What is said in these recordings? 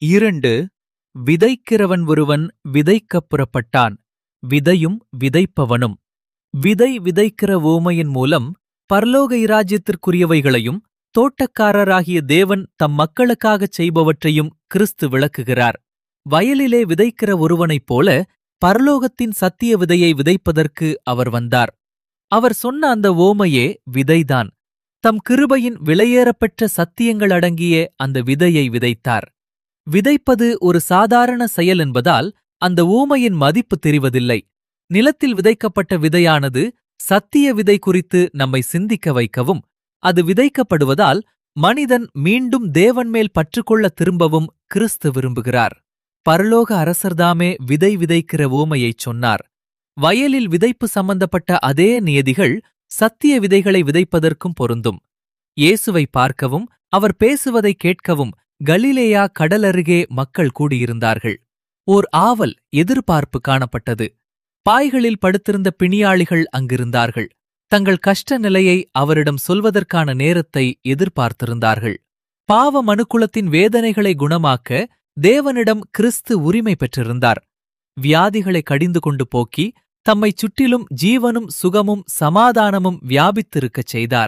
இரண்டு விதைக்கிறவன் ஒருவன் விதைக்கப் புறப்பட்டான் விதையும் விதைப்பவனும் விதை விதைக்கிற ஓமையின் மூலம் பரலோக இராஜ்யத்திற்குரியவைகளையும் தோட்டக்காரராகிய தேவன் தம் மக்களுக்காகச் செய்பவற்றையும் கிறிஸ்து விளக்குகிறார் வயலிலே விதைக்கிற ஒருவனைப் போல பரலோகத்தின் சத்திய விதையை விதைப்பதற்கு அவர் வந்தார் அவர் சொன்ன அந்த ஓமையே விதைதான் தம் கிருபையின் விலையேறப்பெற்ற சத்தியங்கள் அடங்கிய அந்த விதையை விதைத்தார் விதைப்பது ஒரு சாதாரண செயல் என்பதால் அந்த ஊமையின் மதிப்பு தெரிவதில்லை நிலத்தில் விதைக்கப்பட்ட விதையானது சத்திய விதை குறித்து நம்மை சிந்திக்க வைக்கவும் அது விதைக்கப்படுவதால் மனிதன் மீண்டும் தேவன் மேல் பற்றுக்கொள்ள திரும்பவும் கிறிஸ்து விரும்புகிறார் பரலோக அரசர்தாமே விதை விதைக்கிற ஊமையைச் சொன்னார் வயலில் விதைப்பு சம்பந்தப்பட்ட அதே நியதிகள் சத்திய விதைகளை விதைப்பதற்கும் பொருந்தும் இயேசுவை பார்க்கவும் அவர் பேசுவதை கேட்கவும் கலிலேயா கடலருகே மக்கள் கூடியிருந்தார்கள் ஓர் ஆவல் எதிர்பார்ப்பு காணப்பட்டது பாய்களில் படுத்திருந்த பிணியாளிகள் அங்கிருந்தார்கள் தங்கள் கஷ்ட நிலையை அவரிடம் சொல்வதற்கான நேரத்தை எதிர்பார்த்திருந்தார்கள் பாவ மனுக்குலத்தின் வேதனைகளை குணமாக்க தேவனிடம் கிறிஸ்து உரிமை பெற்றிருந்தார் வியாதிகளை கடிந்து கொண்டு போக்கி தம்மைச் சுற்றிலும் ஜீவனும் சுகமும் சமாதானமும் வியாபித்திருக்கச் செய்தார்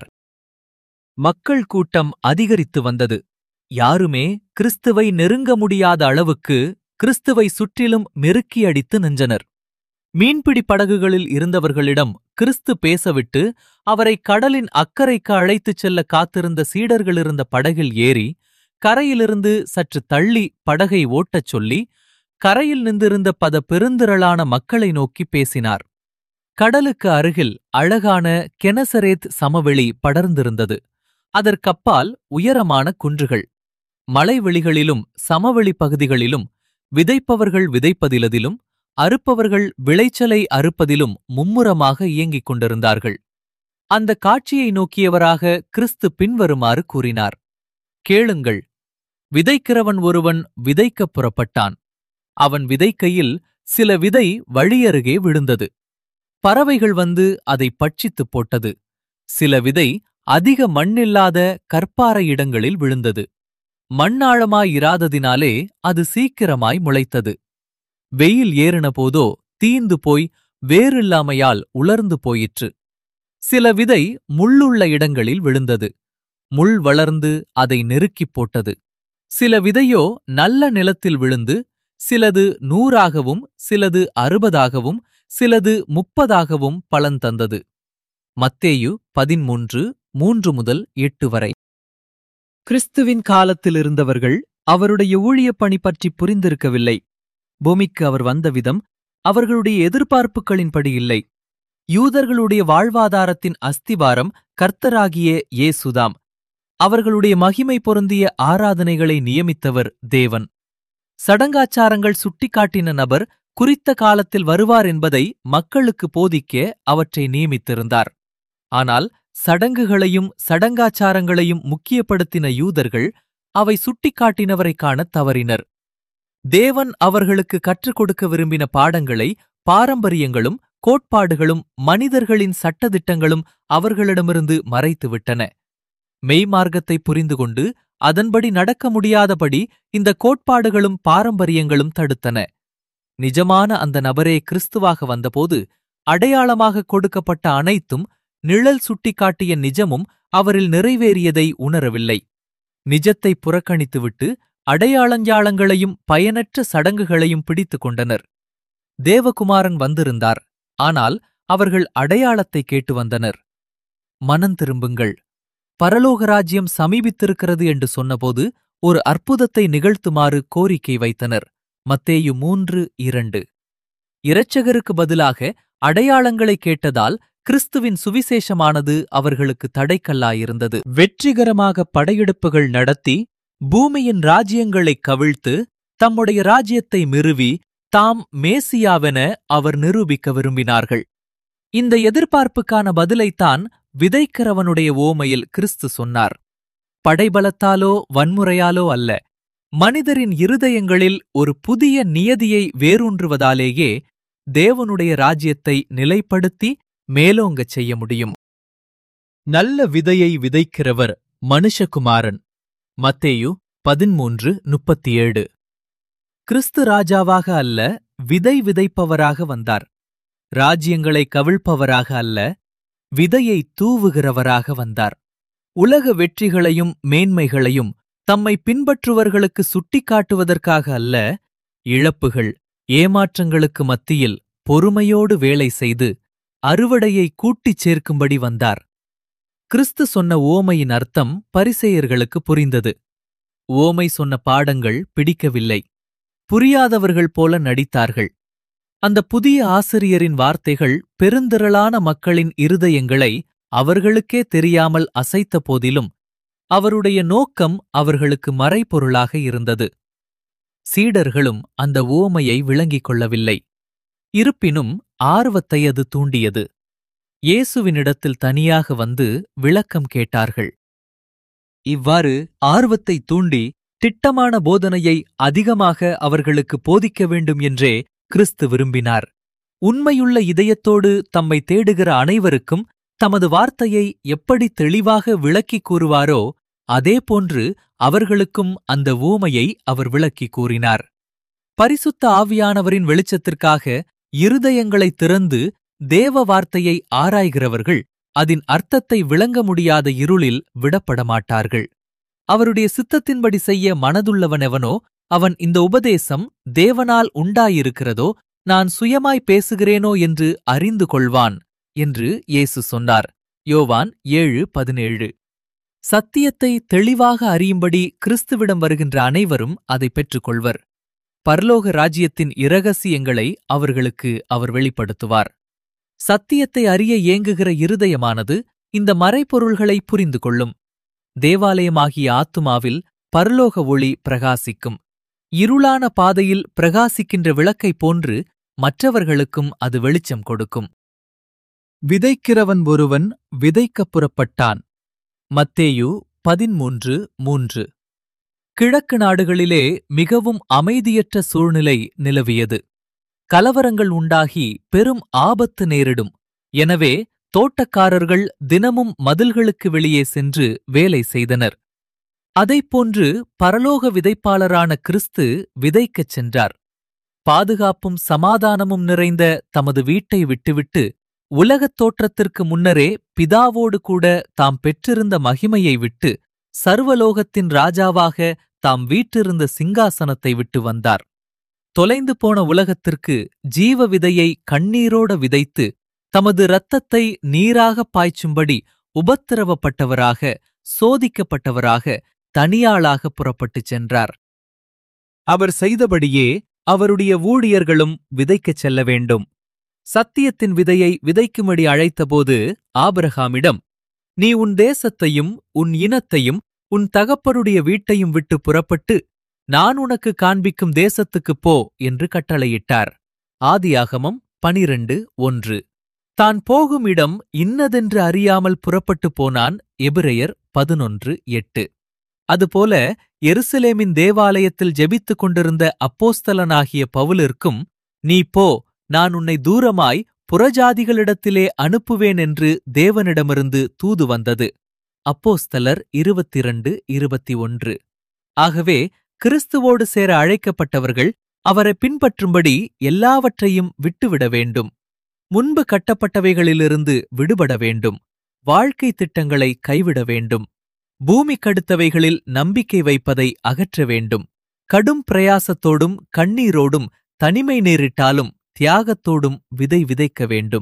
மக்கள் கூட்டம் அதிகரித்து வந்தது யாருமே கிறிஸ்துவை நெருங்க முடியாத அளவுக்கு கிறிஸ்துவை சுற்றிலும் நெருக்கி அடித்து நின்றனர் மீன்பிடி படகுகளில் இருந்தவர்களிடம் கிறிஸ்து பேசவிட்டு அவரை கடலின் அக்கறைக்கு அழைத்துச் செல்ல காத்திருந்த சீடர்களிருந்த படகில் ஏறி கரையிலிருந்து சற்று தள்ளி படகை ஓட்டச் சொல்லி கரையில் நின்றிருந்த பத பெருந்திரளான மக்களை நோக்கி பேசினார் கடலுக்கு அருகில் அழகான கெனசரேத் சமவெளி படர்ந்திருந்தது அதற்கப்பால் உயரமான குன்றுகள் மலைவெளிகளிலும் சமவெளி பகுதிகளிலும் விதைப்பவர்கள் விதைப்பதிலதிலும் அறுப்பவர்கள் விளைச்சலை அறுப்பதிலும் மும்முரமாக இயங்கிக் கொண்டிருந்தார்கள் அந்த காட்சியை நோக்கியவராக கிறிஸ்து பின்வருமாறு கூறினார் கேளுங்கள் விதைக்கிறவன் ஒருவன் விதைக்கப் புறப்பட்டான் அவன் விதைக்கையில் சில விதை வழியருகே விழுந்தது பறவைகள் வந்து அதை பட்சித்துப் போட்டது சில விதை அதிக மண்ணில்லாத கற்பாறை இடங்களில் விழுந்தது மண்ணாழமாயிராததினாலே அது சீக்கிரமாய் முளைத்தது வெயில் ஏறின போதோ தீந்து போய் வேறில்லாமையால் உலர்ந்து போயிற்று சில விதை முள்ளுள்ள இடங்களில் விழுந்தது முள் வளர்ந்து அதை நெருக்கிப் போட்டது சில விதையோ நல்ல நிலத்தில் விழுந்து சிலது நூறாகவும் சிலது அறுபதாகவும் சிலது முப்பதாகவும் பலன் தந்தது மத்தேயு பதிமூன்று மூன்று முதல் எட்டு வரை கிறிஸ்துவின் காலத்தில் இருந்தவர்கள் அவருடைய ஊழியப் பணி பற்றி புரிந்திருக்கவில்லை பூமிக்கு அவர் வந்த விதம் அவர்களுடைய எதிர்பார்ப்புகளின்படி இல்லை யூதர்களுடைய வாழ்வாதாரத்தின் அஸ்திவாரம் கர்த்தராகிய இயேசுதாம் அவர்களுடைய மகிமை பொருந்திய ஆராதனைகளை நியமித்தவர் தேவன் சடங்காச்சாரங்கள் சுட்டிக்காட்டின நபர் குறித்த காலத்தில் வருவார் என்பதை மக்களுக்கு போதிக்க அவற்றை நியமித்திருந்தார் ஆனால் சடங்குகளையும் சடங்காச்சாரங்களையும் முக்கியப்படுத்தின யூதர்கள் அவை சுட்டிக்காட்டினவரைக் காணத் தவறினர் தேவன் அவர்களுக்கு கற்றுக் கொடுக்க விரும்பின பாடங்களை பாரம்பரியங்களும் கோட்பாடுகளும் மனிதர்களின் சட்டதிட்டங்களும் அவர்களிடமிருந்து மறைத்துவிட்டன மெய்மார்க்கத்தை புரிந்து கொண்டு அதன்படி நடக்க முடியாதபடி இந்த கோட்பாடுகளும் பாரம்பரியங்களும் தடுத்தன நிஜமான அந்த நபரே கிறிஸ்துவாக வந்தபோது அடையாளமாக கொடுக்கப்பட்ட அனைத்தும் நிழல் சுட்டிக்காட்டிய நிஜமும் அவரில் நிறைவேறியதை உணரவில்லை நிஜத்தை புறக்கணித்துவிட்டு அடையாளஞ்சாளங்களையும் பயனற்ற சடங்குகளையும் பிடித்துக் கொண்டனர் தேவகுமாரன் வந்திருந்தார் ஆனால் அவர்கள் அடையாளத்தை கேட்டு வந்தனர் மனம் திரும்புங்கள் பரலோக ராஜ்யம் சமீபித்திருக்கிறது என்று சொன்னபோது ஒரு அற்புதத்தை நிகழ்த்துமாறு கோரிக்கை வைத்தனர் மத்தேயு மூன்று இரண்டு இரட்சகருக்கு பதிலாக அடையாளங்களை கேட்டதால் கிறிஸ்துவின் சுவிசேஷமானது அவர்களுக்கு தடைக்கல்லாயிருந்தது வெற்றிகரமாக படையெடுப்புகள் நடத்தி பூமியின் ராஜ்யங்களைக் கவிழ்த்து தம்முடைய ராஜ்யத்தை மிருவி தாம் மேசியாவென அவர் நிரூபிக்க விரும்பினார்கள் இந்த எதிர்பார்ப்புக்கான பதிலைத்தான் விதைக்கிறவனுடைய ஓமையில் கிறிஸ்து சொன்னார் படைபலத்தாலோ வன்முறையாலோ அல்ல மனிதரின் இருதயங்களில் ஒரு புதிய நியதியை வேரூன்றுவதாலேயே தேவனுடைய ராஜ்யத்தை நிலைப்படுத்தி மேலோங்கச் செய்ய முடியும் நல்ல விதையை விதைக்கிறவர் மனுஷகுமாரன் மத்தேயு பதிமூன்று முப்பத்தி ஏழு கிறிஸ்து ராஜாவாக அல்ல விதை விதைப்பவராக வந்தார் ராஜ்யங்களை கவிழ்ப்பவராக அல்ல விதையை தூவுகிறவராக வந்தார் உலக வெற்றிகளையும் மேன்மைகளையும் தம்மை பின்பற்றுவர்களுக்கு சுட்டிக்காட்டுவதற்காக அல்ல இழப்புகள் ஏமாற்றங்களுக்கு மத்தியில் பொறுமையோடு வேலை செய்து அறுவடையை கூட்டிச் சேர்க்கும்படி வந்தார் கிறிஸ்து சொன்ன ஓமையின் அர்த்தம் பரிசேயர்களுக்கு புரிந்தது ஓமை சொன்ன பாடங்கள் பிடிக்கவில்லை புரியாதவர்கள் போல நடித்தார்கள் அந்த புதிய ஆசிரியரின் வார்த்தைகள் பெருந்திரளான மக்களின் இருதயங்களை அவர்களுக்கே தெரியாமல் அசைத்த போதிலும் அவருடைய நோக்கம் அவர்களுக்கு மறைபொருளாக இருந்தது சீடர்களும் அந்த ஓமையை விளங்கிக் கொள்ளவில்லை இருப்பினும் ஆர்வத்தை அது தூண்டியது இயேசுவினிடத்தில் தனியாக வந்து விளக்கம் கேட்டார்கள் இவ்வாறு ஆர்வத்தை தூண்டி திட்டமான போதனையை அதிகமாக அவர்களுக்கு போதிக்க வேண்டும் என்றே கிறிஸ்து விரும்பினார் உண்மையுள்ள இதயத்தோடு தம்மை தேடுகிற அனைவருக்கும் தமது வார்த்தையை எப்படி தெளிவாக விளக்கிக் கூறுவாரோ அதேபோன்று அவர்களுக்கும் அந்த ஊமையை அவர் விளக்கிக் கூறினார் பரிசுத்த ஆவியானவரின் வெளிச்சத்திற்காக இருதயங்களை திறந்து தேவ வார்த்தையை ஆராய்கிறவர்கள் அதன் அர்த்தத்தை விளங்க முடியாத இருளில் விடப்பட மாட்டார்கள் அவருடைய சித்தத்தின்படி செய்ய மனதுள்ளவனெவனோ அவன் இந்த உபதேசம் தேவனால் உண்டாயிருக்கிறதோ நான் சுயமாய் பேசுகிறேனோ என்று அறிந்து கொள்வான் என்று இயேசு சொன்னார் யோவான் ஏழு பதினேழு சத்தியத்தை தெளிவாக அறியும்படி கிறிஸ்துவிடம் வருகின்ற அனைவரும் அதை பெற்றுக்கொள்வர் பரலோக ராஜ்யத்தின் இரகசியங்களை அவர்களுக்கு அவர் வெளிப்படுத்துவார் சத்தியத்தை அறிய ஏங்குகிற இருதயமானது இந்த மறைபொருள்களை புரிந்து கொள்ளும் தேவாலயமாகிய ஆத்துமாவில் பரலோக ஒளி பிரகாசிக்கும் இருளான பாதையில் பிரகாசிக்கின்ற விளக்கைப் போன்று மற்றவர்களுக்கும் அது வெளிச்சம் கொடுக்கும் விதைக்கிறவன் ஒருவன் விதைக்கப் புறப்பட்டான் மத்தேயு பதிமூன்று மூன்று கிழக்கு நாடுகளிலே மிகவும் அமைதியற்ற சூழ்நிலை நிலவியது கலவரங்கள் உண்டாகி பெரும் ஆபத்து நேரிடும் எனவே தோட்டக்காரர்கள் தினமும் மதில்களுக்கு வெளியே சென்று வேலை செய்தனர் அதைப்போன்று பரலோக விதைப்பாளரான கிறிஸ்து விதைக்கச் சென்றார் பாதுகாப்பும் சமாதானமும் நிறைந்த தமது வீட்டை விட்டுவிட்டு உலகத் தோற்றத்திற்கு முன்னரே பிதாவோடு கூட தாம் பெற்றிருந்த மகிமையை விட்டு சர்வலோகத்தின் ராஜாவாக தாம் வீற்றிருந்த சிங்காசனத்தை விட்டு வந்தார் தொலைந்து போன உலகத்திற்கு ஜீவ விதையை கண்ணீரோட விதைத்து தமது இரத்தத்தை நீராகப் பாய்ச்சும்படி உபத்திரவப்பட்டவராக சோதிக்கப்பட்டவராக தனியாளாக புறப்பட்டுச் சென்றார் அவர் செய்தபடியே அவருடைய ஊழியர்களும் விதைக்கச் செல்ல வேண்டும் சத்தியத்தின் விதையை விதைக்கும்படி அழைத்தபோது ஆபிரகாமிடம் நீ உன் தேசத்தையும் உன் இனத்தையும் உன் தகப்பருடைய வீட்டையும் விட்டு புறப்பட்டு நான் உனக்கு காண்பிக்கும் தேசத்துக்குப் போ என்று கட்டளையிட்டார் ஆதியாகமம் பனிரண்டு ஒன்று தான் போகும் இடம் இன்னதென்று அறியாமல் புறப்பட்டு போனான் எபிரெயர் பதினொன்று எட்டு அதுபோல எருசலேமின் தேவாலயத்தில் ஜெபித்துக் கொண்டிருந்த அப்போஸ்தலனாகிய பவுலிற்கும் நீ போ நான் உன்னை தூரமாய் புறஜாதிகளிடத்திலே அனுப்புவேன் என்று தேவனிடமிருந்து தூது வந்தது அப்போஸ்தலர் இருபத்திரண்டு இருபத்தி ஒன்று ஆகவே கிறிஸ்துவோடு சேர அழைக்கப்பட்டவர்கள் அவரை பின்பற்றும்படி எல்லாவற்றையும் விட்டுவிட வேண்டும் முன்பு கட்டப்பட்டவைகளிலிருந்து விடுபட வேண்டும் வாழ்க்கை திட்டங்களை கைவிட வேண்டும் பூமிக்கடுத்தவைகளில் நம்பிக்கை வைப்பதை அகற்ற வேண்டும் கடும் பிரயாசத்தோடும் கண்ணீரோடும் தனிமை நேரிட்டாலும் தியாகத்தோடும் விதை விதைக்க வேண்டும்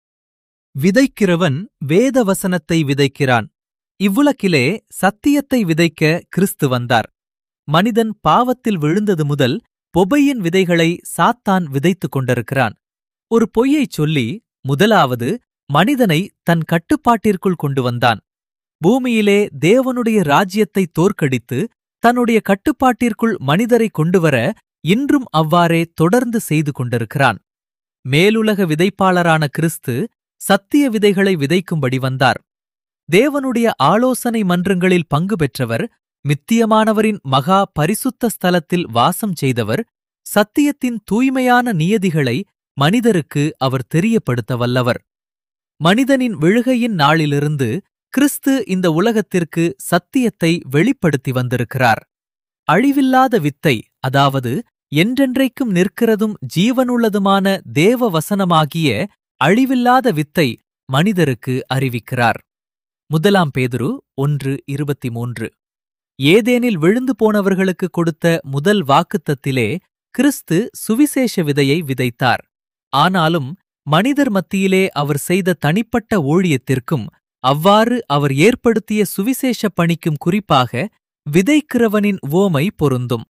விதைக்கிறவன் வேத வசனத்தை விதைக்கிறான் இவ்வுலகிலே சத்தியத்தை விதைக்க கிறிஸ்து வந்தார் மனிதன் பாவத்தில் விழுந்தது முதல் பொபையின் விதைகளை சாத்தான் விதைத்துக் கொண்டிருக்கிறான் ஒரு பொய்யைச் சொல்லி முதலாவது மனிதனை தன் கட்டுப்பாட்டிற்குள் கொண்டு வந்தான் பூமியிலே தேவனுடைய ராஜ்யத்தை தோற்கடித்து தன்னுடைய கட்டுப்பாட்டிற்குள் மனிதரை கொண்டுவர இன்றும் அவ்வாறே தொடர்ந்து செய்து கொண்டிருக்கிறான் மேலுலக விதைப்பாளரான கிறிஸ்து சத்திய விதைகளை விதைக்கும்படி வந்தார் தேவனுடைய ஆலோசனை மன்றங்களில் பங்கு பெற்றவர் மித்தியமானவரின் மகா பரிசுத்த ஸ்தலத்தில் வாசம் செய்தவர் சத்தியத்தின் தூய்மையான நியதிகளை மனிதருக்கு அவர் தெரியப்படுத்த வல்லவர் மனிதனின் விழுகையின் நாளிலிருந்து கிறிஸ்து இந்த உலகத்திற்கு சத்தியத்தை வெளிப்படுத்தி வந்திருக்கிறார் அழிவில்லாத வித்தை அதாவது என்றென்றைக்கும் நிற்கிறதும் ஜீவனுள்ளதுமான தேவ வசனமாகிய அழிவில்லாத வித்தை மனிதருக்கு அறிவிக்கிறார் முதலாம் பேதுரு ஒன்று இருபத்தி மூன்று ஏதேனில் விழுந்து போனவர்களுக்கு கொடுத்த முதல் வாக்குத்தத்திலே கிறிஸ்து சுவிசேஷ விதையை விதைத்தார் ஆனாலும் மனிதர் மத்தியிலே அவர் செய்த தனிப்பட்ட ஊழியத்திற்கும் அவ்வாறு அவர் ஏற்படுத்திய சுவிசேஷ பணிக்கும் குறிப்பாக விதைக்கிறவனின் ஓமை பொருந்தும்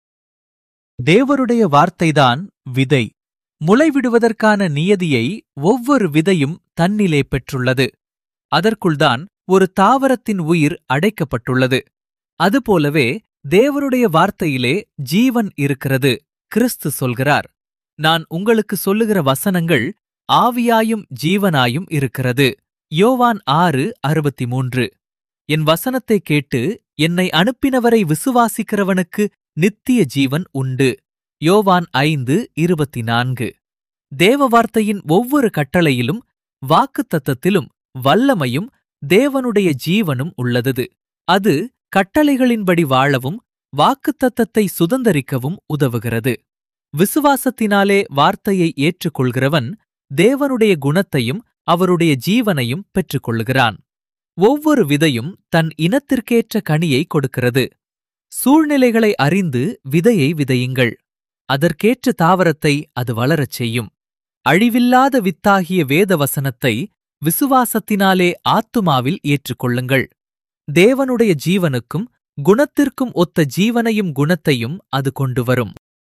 தேவருடைய வார்த்தைதான் விதை முளைவிடுவதற்கான நியதியை ஒவ்வொரு விதையும் தன்னிலே பெற்றுள்ளது அதற்குள்தான் ஒரு தாவரத்தின் உயிர் அடைக்கப்பட்டுள்ளது அதுபோலவே தேவருடைய வார்த்தையிலே ஜீவன் இருக்கிறது கிறிஸ்து சொல்கிறார் நான் உங்களுக்கு சொல்லுகிற வசனங்கள் ஆவியாயும் ஜீவனாயும் இருக்கிறது யோவான் ஆறு அறுபத்தி மூன்று என் வசனத்தை கேட்டு என்னை அனுப்பினவரை விசுவாசிக்கிறவனுக்கு நித்திய ஜீவன் உண்டு யோவான் ஐந்து இருபத்தி நான்கு தேவ வார்த்தையின் ஒவ்வொரு கட்டளையிலும் வாக்குத்தத்தத்திலும் வல்லமையும் தேவனுடைய ஜீவனும் உள்ளது அது கட்டளைகளின்படி வாழவும் வாக்குத்தத்தத்தை சுதந்தரிக்கவும் உதவுகிறது விசுவாசத்தினாலே வார்த்தையை ஏற்றுக்கொள்கிறவன் தேவனுடைய குணத்தையும் அவருடைய ஜீவனையும் பெற்றுக்கொள்கிறான் ஒவ்வொரு விதையும் தன் இனத்திற்கேற்ற கனியை கொடுக்கிறது சூழ்நிலைகளை அறிந்து விதையை விதையுங்கள் அதற்கேற்ற தாவரத்தை அது வளரச் செய்யும் அழிவில்லாத வித்தாகிய வேத வசனத்தை விசுவாசத்தினாலே ஆத்துமாவில் ஏற்றுக்கொள்ளுங்கள் தேவனுடைய ஜீவனுக்கும் குணத்திற்கும் ஒத்த ஜீவனையும் குணத்தையும் அது கொண்டு வரும்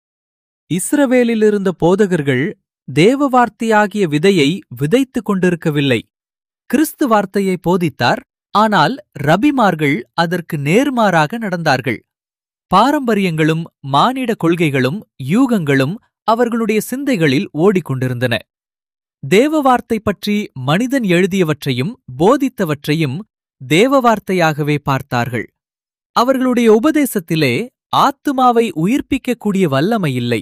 இஸ்ரவேலிலிருந்த போதகர்கள் தேவ வார்த்தையாகிய விதையை விதைத்துக் கொண்டிருக்கவில்லை கிறிஸ்து வார்த்தையை போதித்தார் ஆனால் ரபிமார்கள் அதற்கு நேர்மாறாக நடந்தார்கள் பாரம்பரியங்களும் மானிட கொள்கைகளும் யூகங்களும் அவர்களுடைய சிந்தைகளில் ஓடிக்கொண்டிருந்தன தேவ வார்த்தை பற்றி மனிதன் எழுதியவற்றையும் போதித்தவற்றையும் தேவ வார்த்தையாகவே பார்த்தார்கள் அவர்களுடைய உபதேசத்திலே ஆத்துமாவை உயிர்ப்பிக்கக்கூடிய வல்லமை இல்லை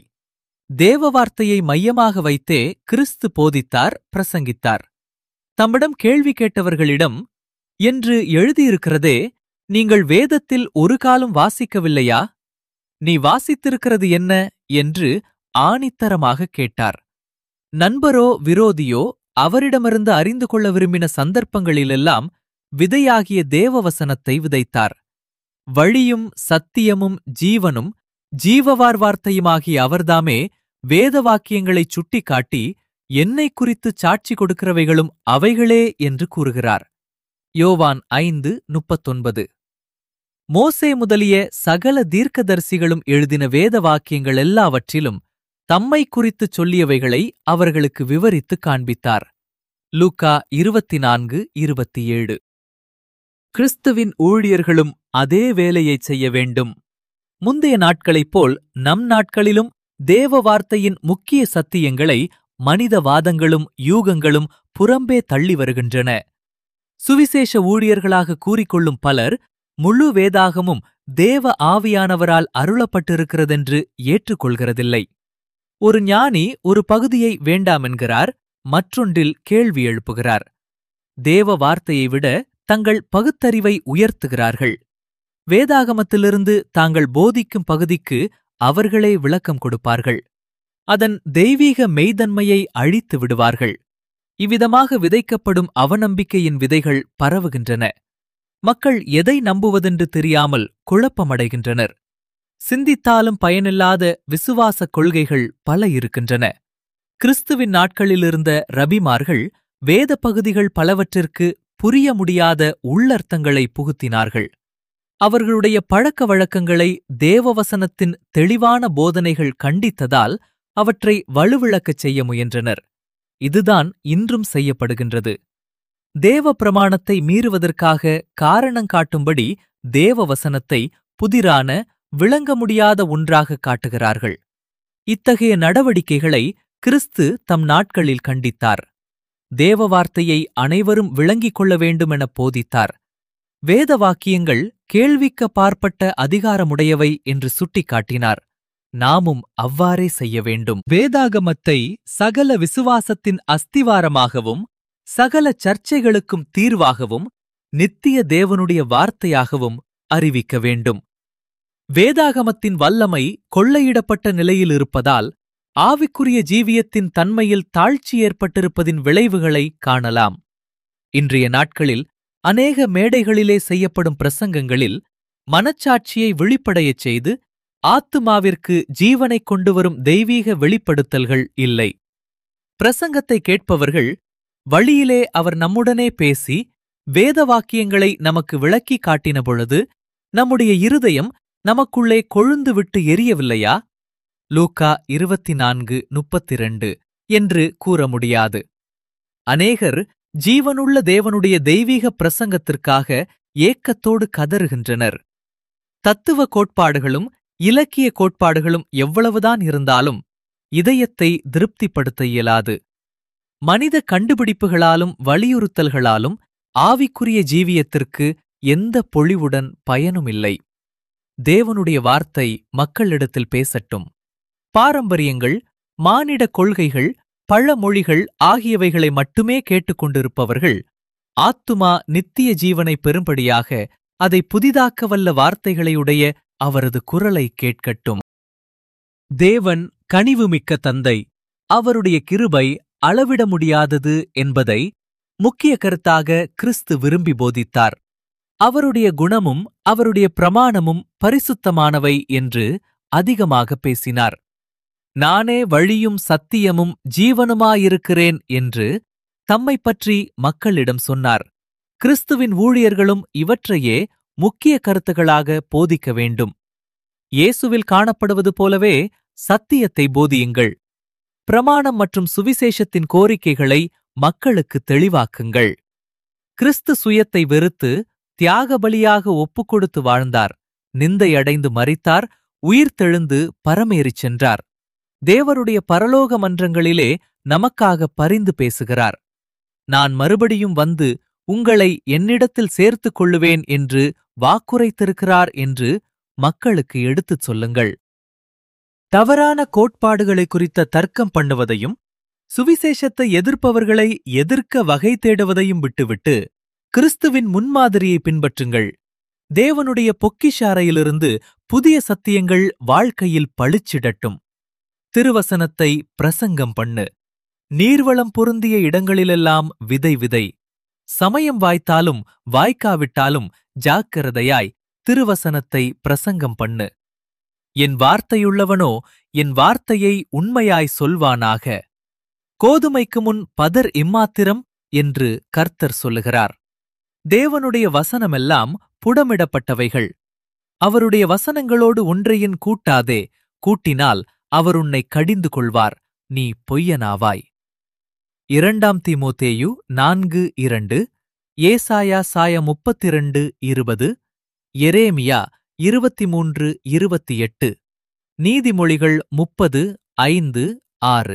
தேவ வார்த்தையை மையமாக வைத்தே கிறிஸ்து போதித்தார் பிரசங்கித்தார் தம்மிடம் கேள்வி கேட்டவர்களிடம் என்று எழுதியிருக்கிறதே நீங்கள் வேதத்தில் ஒரு காலம் வாசிக்கவில்லையா நீ வாசித்திருக்கிறது என்ன என்று ஆணித்தரமாக கேட்டார் நண்பரோ விரோதியோ அவரிடமிருந்து அறிந்து கொள்ள விரும்பின சந்தர்ப்பங்களிலெல்லாம் விதையாகிய தேவவசனத்தை விதைத்தார் வழியும் சத்தியமும் ஜீவனும் ஜீவவார் வார்த்தையுமாகிய அவர்தாமே வேத வாக்கியங்களைச் சுட்டிக்காட்டி என்னை குறித்துச் சாட்சி கொடுக்கிறவைகளும் அவைகளே என்று கூறுகிறார் யோவான் ஐந்து முப்பத்தொன்பது மோசே முதலிய சகல தீர்க்கதரிசிகளும் எழுதின வேத வாக்கியங்கள் எல்லாவற்றிலும் தம்மை குறித்துச் சொல்லியவைகளை அவர்களுக்கு விவரித்துக் காண்பித்தார் லூக்கா இருபத்தி நான்கு இருபத்தி ஏழு கிறிஸ்துவின் ஊழியர்களும் அதே வேலையைச் செய்ய வேண்டும் முந்தைய நாட்களைப் போல் நம் நாட்களிலும் தேவ வார்த்தையின் முக்கிய சத்தியங்களை மனித வாதங்களும் யூகங்களும் புறம்பே தள்ளி வருகின்றன சுவிசேஷ ஊழியர்களாக கூறிக்கொள்ளும் பலர் முழு வேதாகமும் தேவ ஆவியானவரால் அருளப்பட்டிருக்கிறதென்று ஏற்றுக்கொள்கிறதில்லை ஒரு ஞானி ஒரு பகுதியை வேண்டாமென்கிறார் மற்றொன்றில் கேள்வி எழுப்புகிறார் தேவ வார்த்தையை விட தங்கள் பகுத்தறிவை உயர்த்துகிறார்கள் வேதாகமத்திலிருந்து தாங்கள் போதிக்கும் பகுதிக்கு அவர்களே விளக்கம் கொடுப்பார்கள் அதன் தெய்வீக மெய்தன்மையை அழித்து விடுவார்கள் இவ்விதமாக விதைக்கப்படும் அவநம்பிக்கையின் விதைகள் பரவுகின்றன மக்கள் எதை நம்புவதென்று தெரியாமல் குழப்பமடைகின்றனர் சிந்தித்தாலும் பயனில்லாத விசுவாசக் கொள்கைகள் பல இருக்கின்றன கிறிஸ்துவின் நாட்களிலிருந்த ரபிமார்கள் வேத பகுதிகள் பலவற்றிற்கு புரிய முடியாத உள்ளர்த்தங்களை புகுத்தினார்கள் அவர்களுடைய பழக்க வழக்கங்களை தேவவசனத்தின் தெளிவான போதனைகள் கண்டித்ததால் அவற்றை வலுவிழக்கச் செய்ய முயன்றனர் இதுதான் இன்றும் செய்யப்படுகின்றது தேவ பிரமாணத்தை மீறுவதற்காக காரணங்காட்டும்படி தேவ வசனத்தை புதிரான விளங்க முடியாத ஒன்றாக காட்டுகிறார்கள் இத்தகைய நடவடிக்கைகளை கிறிஸ்து தம் நாட்களில் கண்டித்தார் தேவ வார்த்தையை அனைவரும் விளங்கிக் கொள்ள வேண்டுமென போதித்தார் வேத வாக்கியங்கள் கேள்விக்க பார்ப்பட்ட அதிகாரமுடையவை என்று சுட்டிக்காட்டினார் நாமும் அவ்வாறே செய்ய வேண்டும் வேதாகமத்தை சகல விசுவாசத்தின் அஸ்திவாரமாகவும் சகல சர்ச்சைகளுக்கும் தீர்வாகவும் நித்திய தேவனுடைய வார்த்தையாகவும் அறிவிக்க வேண்டும் வேதாகமத்தின் வல்லமை கொள்ளையிடப்பட்ட நிலையில் இருப்பதால் ஆவிக்குரிய ஜீவியத்தின் தன்மையில் தாழ்ச்சி ஏற்பட்டிருப்பதின் விளைவுகளை காணலாம் இன்றைய நாட்களில் அநேக மேடைகளிலே செய்யப்படும் பிரசங்கங்களில் மனச்சாட்சியை விழிப்படையச் செய்து ஆத்துமாவிற்கு ஜீவனைக் கொண்டுவரும் தெய்வீக வெளிப்படுத்தல்கள் இல்லை பிரசங்கத்தை கேட்பவர்கள் வழியிலே அவர் நம்முடனே பேசி வேத வாக்கியங்களை நமக்கு விளக்கி காட்டின பொழுது நம்முடைய இருதயம் நமக்குள்ளே கொழுந்து விட்டு எரியவில்லையா லூக்கா இருபத்தி நான்கு முப்பத்திரண்டு என்று கூற முடியாது அநேகர் ஜீவனுள்ள தேவனுடைய தெய்வீக பிரசங்கத்திற்காக ஏக்கத்தோடு கதறுகின்றனர் தத்துவ கோட்பாடுகளும் இலக்கிய கோட்பாடுகளும் எவ்வளவுதான் இருந்தாலும் இதயத்தை திருப்திப்படுத்த இயலாது மனித கண்டுபிடிப்புகளாலும் வலியுறுத்தல்களாலும் ஆவிக்குரிய ஜீவியத்திற்கு எந்த பொழிவுடன் பயனுமில்லை தேவனுடைய வார்த்தை மக்களிடத்தில் பேசட்டும் பாரம்பரியங்கள் மானிட கொள்கைகள் பழமொழிகள் ஆகியவைகளை மட்டுமே கேட்டுக்கொண்டிருப்பவர்கள் ஆத்துமா நித்திய ஜீவனை பெறும்படியாக அதை புதிதாக்க வல்ல வார்த்தைகளையுடைய அவரது குரலை கேட்கட்டும் தேவன் கனிவுமிக்க தந்தை அவருடைய கிருபை அளவிட முடியாதது என்பதை முக்கிய கருத்தாக கிறிஸ்து விரும்பி போதித்தார் அவருடைய குணமும் அவருடைய பிரமாணமும் பரிசுத்தமானவை என்று அதிகமாக பேசினார் நானே வழியும் சத்தியமும் ஜீவனுமாயிருக்கிறேன் என்று தம்மை பற்றி மக்களிடம் சொன்னார் கிறிஸ்துவின் ஊழியர்களும் இவற்றையே முக்கிய கருத்துகளாக போதிக்க வேண்டும் இயேசுவில் காணப்படுவது போலவே சத்தியத்தை போதியுங்கள் பிரமாணம் மற்றும் சுவிசேஷத்தின் கோரிக்கைகளை மக்களுக்கு தெளிவாக்குங்கள் கிறிஸ்து சுயத்தை வெறுத்து தியாக பலியாக ஒப்புக்கொடுத்து வாழ்ந்தார் நிந்தையடைந்து மறித்தார் உயிர்த்தெழுந்து பரமேறிச் சென்றார் தேவருடைய பரலோக மன்றங்களிலே நமக்காக பரிந்து பேசுகிறார் நான் மறுபடியும் வந்து உங்களை என்னிடத்தில் சேர்த்துக் கொள்ளுவேன் என்று வாக்குரைத்திருக்கிறார் என்று மக்களுக்கு எடுத்துச் சொல்லுங்கள் தவறான கோட்பாடுகளை குறித்த தர்க்கம் பண்ணுவதையும் சுவிசேஷத்தை எதிர்ப்பவர்களை எதிர்க்க வகை தேடுவதையும் விட்டுவிட்டு கிறிஸ்துவின் முன்மாதிரியை பின்பற்றுங்கள் தேவனுடைய பொக்கிஷ அறையிலிருந்து புதிய சத்தியங்கள் வாழ்க்கையில் பளிச்சிடட்டும் திருவசனத்தை பிரசங்கம் பண்ணு நீர்வளம் பொருந்திய இடங்களிலெல்லாம் விதை விதை சமயம் வாய்த்தாலும் வாய்க்காவிட்டாலும் ஜாக்கிரதையாய் திருவசனத்தை பிரசங்கம் பண்ணு என் வார்த்தையுள்ளவனோ என் வார்த்தையை உண்மையாய் சொல்வானாக கோதுமைக்கு முன் பதர் இம்மாத்திரம் என்று கர்த்தர் சொல்லுகிறார் தேவனுடைய வசனமெல்லாம் புடமிடப்பட்டவைகள் அவருடைய வசனங்களோடு ஒன்றையின் கூட்டாதே கூட்டினால் அவர் உன்னை கடிந்து கொள்வார் நீ பொய்யனாவாய் இரண்டாம் தீமோத்தேயு நான்கு இரண்டு ஏசாயா சாய முப்பத்திரண்டு இருபது எரேமியா இருபத்தி மூன்று இருபத்தி எட்டு நீதிமொழிகள் முப்பது ஐந்து ஆறு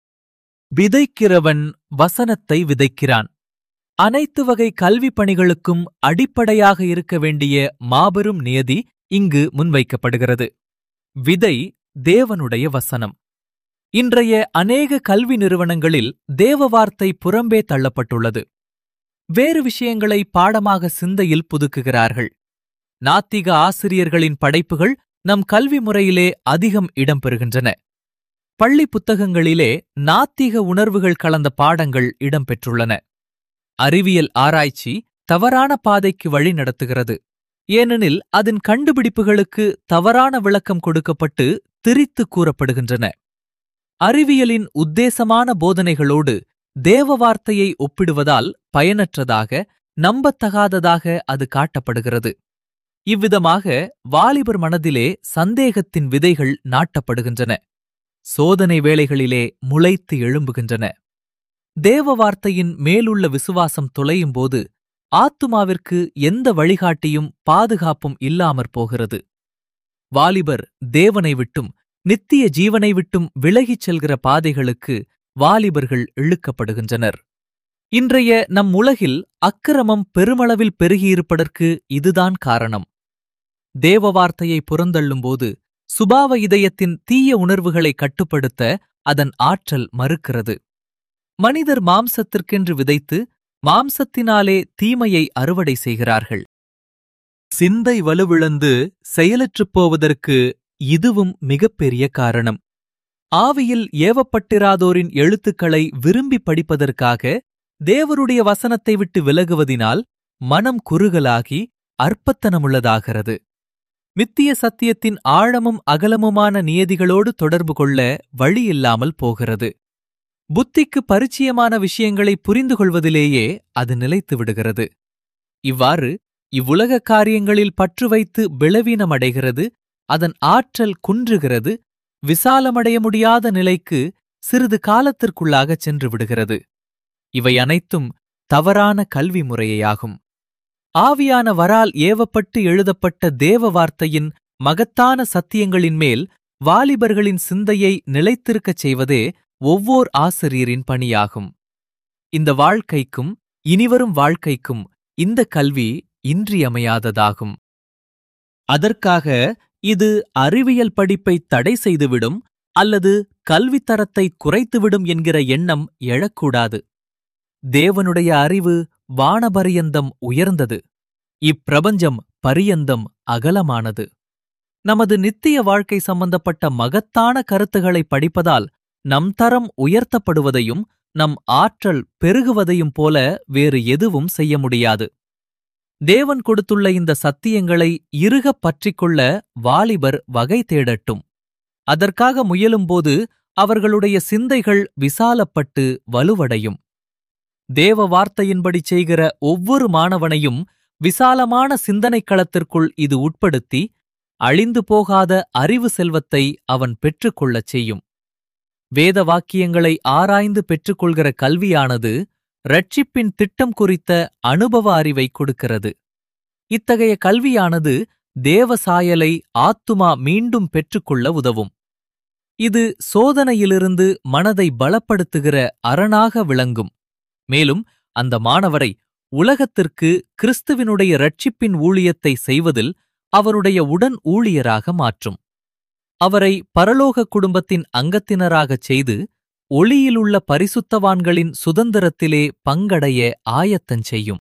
விதைக்கிறவன் வசனத்தை விதைக்கிறான் அனைத்து வகை கல்வி பணிகளுக்கும் அடிப்படையாக இருக்க வேண்டிய மாபெரும் நியதி இங்கு முன்வைக்கப்படுகிறது விதை தேவனுடைய வசனம் இன்றைய அநேக கல்வி நிறுவனங்களில் தேவ வார்த்தை புறம்பே தள்ளப்பட்டுள்ளது வேறு விஷயங்களை பாடமாக சிந்தையில் புதுக்குகிறார்கள் நாத்திக ஆசிரியர்களின் படைப்புகள் நம் கல்வி முறையிலே அதிகம் இடம்பெறுகின்றன பள்ளி புத்தகங்களிலே நாத்திக உணர்வுகள் கலந்த பாடங்கள் இடம்பெற்றுள்ளன அறிவியல் ஆராய்ச்சி தவறான பாதைக்கு வழி நடத்துகிறது ஏனெனில் அதன் கண்டுபிடிப்புகளுக்கு தவறான விளக்கம் கொடுக்கப்பட்டு திரித்து கூறப்படுகின்றன அறிவியலின் உத்தேசமான போதனைகளோடு தேவ வார்த்தையை ஒப்பிடுவதால் பயனற்றதாக நம்பத்தகாததாக அது காட்டப்படுகிறது இவ்விதமாக வாலிபர் மனதிலே சந்தேகத்தின் விதைகள் நாட்டப்படுகின்றன சோதனை வேளைகளிலே முளைத்து எழும்புகின்றன தேவ வார்த்தையின் மேலுள்ள விசுவாசம் தொலையும்போது ஆத்துமாவிற்கு எந்த வழிகாட்டியும் பாதுகாப்பும் இல்லாமற் போகிறது வாலிபர் தேவனை விட்டும் நித்திய ஜீவனை விட்டும் விலகிச் செல்கிற பாதைகளுக்கு வாலிபர்கள் இழுக்கப்படுகின்றனர் இன்றைய நம் உலகில் அக்கிரமம் பெருமளவில் பெருகியிருப்பதற்கு இதுதான் காரணம் தேவ வார்த்தையை புறந்தள்ளும்போது சுபாவ இதயத்தின் தீய உணர்வுகளை கட்டுப்படுத்த அதன் ஆற்றல் மறுக்கிறது மனிதர் மாம்சத்திற்கென்று விதைத்து மாம்சத்தினாலே தீமையை அறுவடை செய்கிறார்கள் சிந்தை வலுவிழந்து செயலற்றுப் போவதற்கு இதுவும் மிகப்பெரிய காரணம் ஆவியில் ஏவப்பட்டிராதோரின் எழுத்துக்களை விரும்பி படிப்பதற்காக தேவருடைய வசனத்தை விட்டு விலகுவதினால் மனம் குறுகலாகி அற்பத்தனமுள்ளதாகிறது மித்திய சத்தியத்தின் ஆழமும் அகலமுமான நியதிகளோடு தொடர்பு கொள்ள வழியில்லாமல் போகிறது புத்திக்கு பரிச்சயமான விஷயங்களை புரிந்து கொள்வதிலேயே அது நிலைத்து விடுகிறது இவ்வாறு இவ்வுலக காரியங்களில் பற்று வைத்து பிளவீனமடைகிறது அதன் ஆற்றல் குன்றுகிறது விசாலமடைய முடியாத நிலைக்கு சிறிது காலத்திற்குள்ளாகச் சென்று விடுகிறது இவை அனைத்தும் தவறான கல்வி முறையாகும் ஆவியான வரால் ஏவப்பட்டு எழுதப்பட்ட தேவ வார்த்தையின் மகத்தான சத்தியங்களின் மேல் வாலிபர்களின் சிந்தையை நிலைத்திருக்கச் செய்வதே ஒவ்வோர் ஆசிரியரின் பணியாகும் இந்த வாழ்க்கைக்கும் இனிவரும் வாழ்க்கைக்கும் இந்த கல்வி இன்றியமையாததாகும் அதற்காக இது அறிவியல் படிப்பை தடை செய்துவிடும் அல்லது கல்வித்தரத்தை குறைத்துவிடும் என்கிற எண்ணம் எழக்கூடாது தேவனுடைய அறிவு வானபரியந்தம் உயர்ந்தது இப்பிரபஞ்சம் பரியந்தம் அகலமானது நமது நித்திய வாழ்க்கை சம்பந்தப்பட்ட மகத்தான கருத்துக்களை படிப்பதால் நம் தரம் உயர்த்தப்படுவதையும் நம் ஆற்றல் பெருகுவதையும் போல வேறு எதுவும் செய்ய முடியாது தேவன் கொடுத்துள்ள இந்த சத்தியங்களை இறுகப் பற்றிக்கொள்ள வாலிபர் வகை தேடட்டும் அதற்காக முயலும்போது அவர்களுடைய சிந்தைகள் விசாலப்பட்டு வலுவடையும் தேவ வார்த்தையின்படி செய்கிற ஒவ்வொரு மாணவனையும் விசாலமான சிந்தனைக் களத்திற்குள் இது உட்படுத்தி அழிந்து போகாத அறிவு செல்வத்தை அவன் பெற்றுக்கொள்ளச் செய்யும் வேத வாக்கியங்களை ஆராய்ந்து பெற்றுக்கொள்கிற கல்வியானது ரட்சிப்பின் திட்டம் குறித்த அனுபவ அறிவை கொடுக்கிறது இத்தகைய கல்வியானது தேவ சாயலை ஆத்துமா மீண்டும் பெற்றுக்கொள்ள உதவும் இது சோதனையிலிருந்து மனதை பலப்படுத்துகிற அரணாக விளங்கும் மேலும் அந்த மாணவரை உலகத்திற்கு கிறிஸ்துவினுடைய ரட்சிப்பின் ஊழியத்தை செய்வதில் அவருடைய உடன் ஊழியராக மாற்றும் அவரை பரலோக குடும்பத்தின் அங்கத்தினராகச் செய்து ஒளியிலுள்ள பரிசுத்தவான்களின் சுதந்திரத்திலே பங்கடைய ஆயத்தஞ் செய்யும்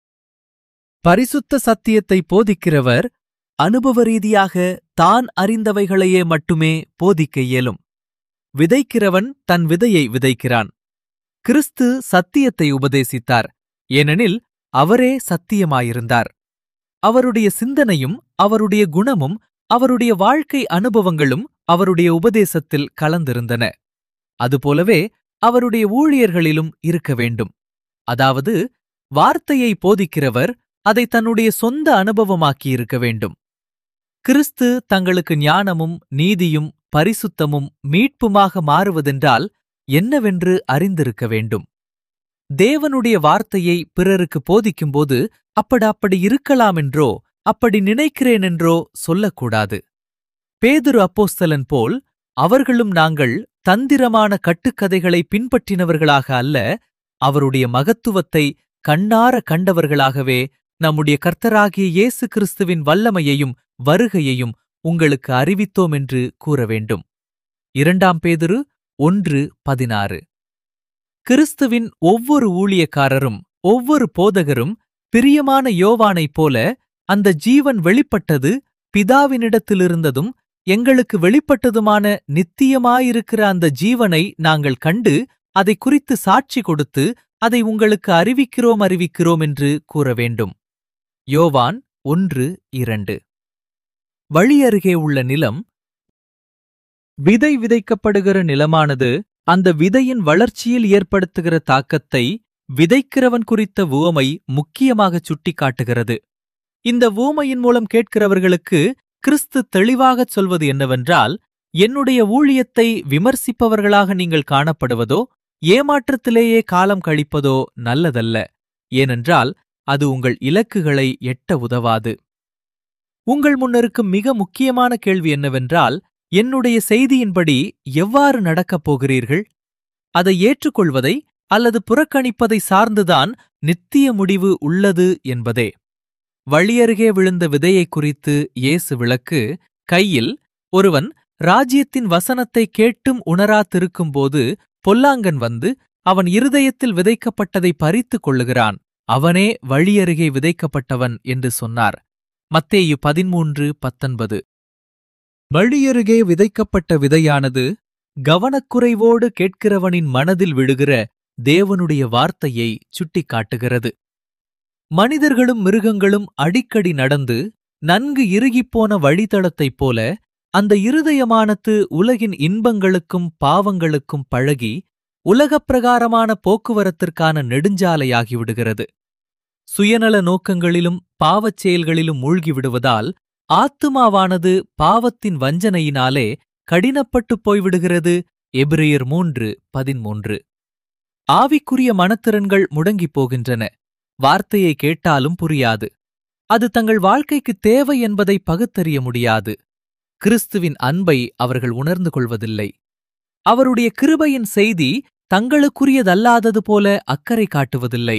பரிசுத்த சத்தியத்தை போதிக்கிறவர் அனுபவ ரீதியாக தான் அறிந்தவைகளையே மட்டுமே போதிக்க இயலும் விதைக்கிறவன் தன் விதையை விதைக்கிறான் கிறிஸ்து சத்தியத்தை உபதேசித்தார் ஏனெனில் அவரே சத்தியமாயிருந்தார் அவருடைய சிந்தனையும் அவருடைய குணமும் அவருடைய வாழ்க்கை அனுபவங்களும் அவருடைய உபதேசத்தில் கலந்திருந்தன அதுபோலவே அவருடைய ஊழியர்களிலும் இருக்க வேண்டும் அதாவது வார்த்தையை போதிக்கிறவர் அதை தன்னுடைய சொந்த அனுபவமாக்கியிருக்க வேண்டும் கிறிஸ்து தங்களுக்கு ஞானமும் நீதியும் பரிசுத்தமும் மீட்புமாக மாறுவதென்றால் என்னவென்று அறிந்திருக்க வேண்டும் தேவனுடைய வார்த்தையை பிறருக்கு போதிக்கும்போது அப்படி அப்படி இருக்கலாமென்றோ அப்படி நினைக்கிறேனென்றோ சொல்லக்கூடாது பேதுரு அப்போஸ்தலன் போல் அவர்களும் நாங்கள் தந்திரமான கட்டுக்கதைகளை பின்பற்றினவர்களாக அல்ல அவருடைய மகத்துவத்தை கண்ணார கண்டவர்களாகவே நம்முடைய கர்த்தராகிய இயேசு கிறிஸ்துவின் வல்லமையையும் வருகையையும் உங்களுக்கு அறிவித்தோம் என்று கூற வேண்டும் இரண்டாம் பேதுரு ஒன்று பதினாறு கிறிஸ்துவின் ஒவ்வொரு ஊழியக்காரரும் ஒவ்வொரு போதகரும் பிரியமான யோவானைப் போல அந்த ஜீவன் வெளிப்பட்டது பிதாவினிடத்திலிருந்ததும் எங்களுக்கு வெளிப்பட்டதுமான நித்தியமாயிருக்கிற அந்த ஜீவனை நாங்கள் கண்டு அதை குறித்து சாட்சி கொடுத்து அதை உங்களுக்கு அறிவிக்கிறோம் அறிவிக்கிறோம் என்று கூற வேண்டும் யோவான் ஒன்று இரண்டு வழி அருகே உள்ள நிலம் விதை விதைக்கப்படுகிற நிலமானது அந்த விதையின் வளர்ச்சியில் ஏற்படுத்துகிற தாக்கத்தை விதைக்கிறவன் குறித்த உவமை முக்கியமாகச் சுட்டிக்காட்டுகிறது இந்த ஊமையின் மூலம் கேட்கிறவர்களுக்கு கிறிஸ்து தெளிவாகச் சொல்வது என்னவென்றால் என்னுடைய ஊழியத்தை விமர்சிப்பவர்களாக நீங்கள் காணப்படுவதோ ஏமாற்றத்திலேயே காலம் கழிப்பதோ நல்லதல்ல ஏனென்றால் அது உங்கள் இலக்குகளை எட்ட உதவாது உங்கள் முன்னிருக்கும் மிக முக்கியமான கேள்வி என்னவென்றால் என்னுடைய செய்தியின்படி எவ்வாறு நடக்கப் போகிறீர்கள் அதை ஏற்றுக்கொள்வதை அல்லது புறக்கணிப்பதை சார்ந்துதான் நித்திய முடிவு உள்ளது என்பதே வழியருகே விழுந்த விதையை குறித்து இயேசு விளக்கு கையில் ஒருவன் ராஜ்யத்தின் வசனத்தை கேட்டும் உணராதிருக்கும்போது பொல்லாங்கன் வந்து அவன் இருதயத்தில் விதைக்கப்பட்டதை பறித்துக் கொள்ளுகிறான் அவனே வழியருகே விதைக்கப்பட்டவன் என்று சொன்னார் மத்தேயு பதிமூன்று பத்தொன்பது வழியருகே விதைக்கப்பட்ட விதையானது கவனக்குறைவோடு கேட்கிறவனின் மனதில் விழுகிற தேவனுடைய வார்த்தையை சுட்டிக்காட்டுகிறது மனிதர்களும் மிருகங்களும் அடிக்கடி நடந்து நன்கு இறுகிப்போன வழித்தடத்தைப் போல அந்த இருதயமானது உலகின் இன்பங்களுக்கும் பாவங்களுக்கும் பழகி உலகப் பிரகாரமான போக்குவரத்திற்கான நெடுஞ்சாலையாகிவிடுகிறது சுயநல நோக்கங்களிலும் பாவச் செயல்களிலும் மூழ்கிவிடுவதால் ஆத்துமாவானது பாவத்தின் வஞ்சனையினாலே கடினப்பட்டுப் போய்விடுகிறது எபிரேயர் மூன்று பதிமூன்று ஆவிக்குரிய மனத்திறன்கள் முடங்கிப் போகின்றன வார்த்தையை கேட்டாலும் புரியாது அது தங்கள் வாழ்க்கைக்கு தேவை என்பதை பகுத்தறிய முடியாது கிறிஸ்துவின் அன்பை அவர்கள் உணர்ந்து கொள்வதில்லை அவருடைய கிருபையின் செய்தி தங்களுக்குரியதல்லாதது போல அக்கறை காட்டுவதில்லை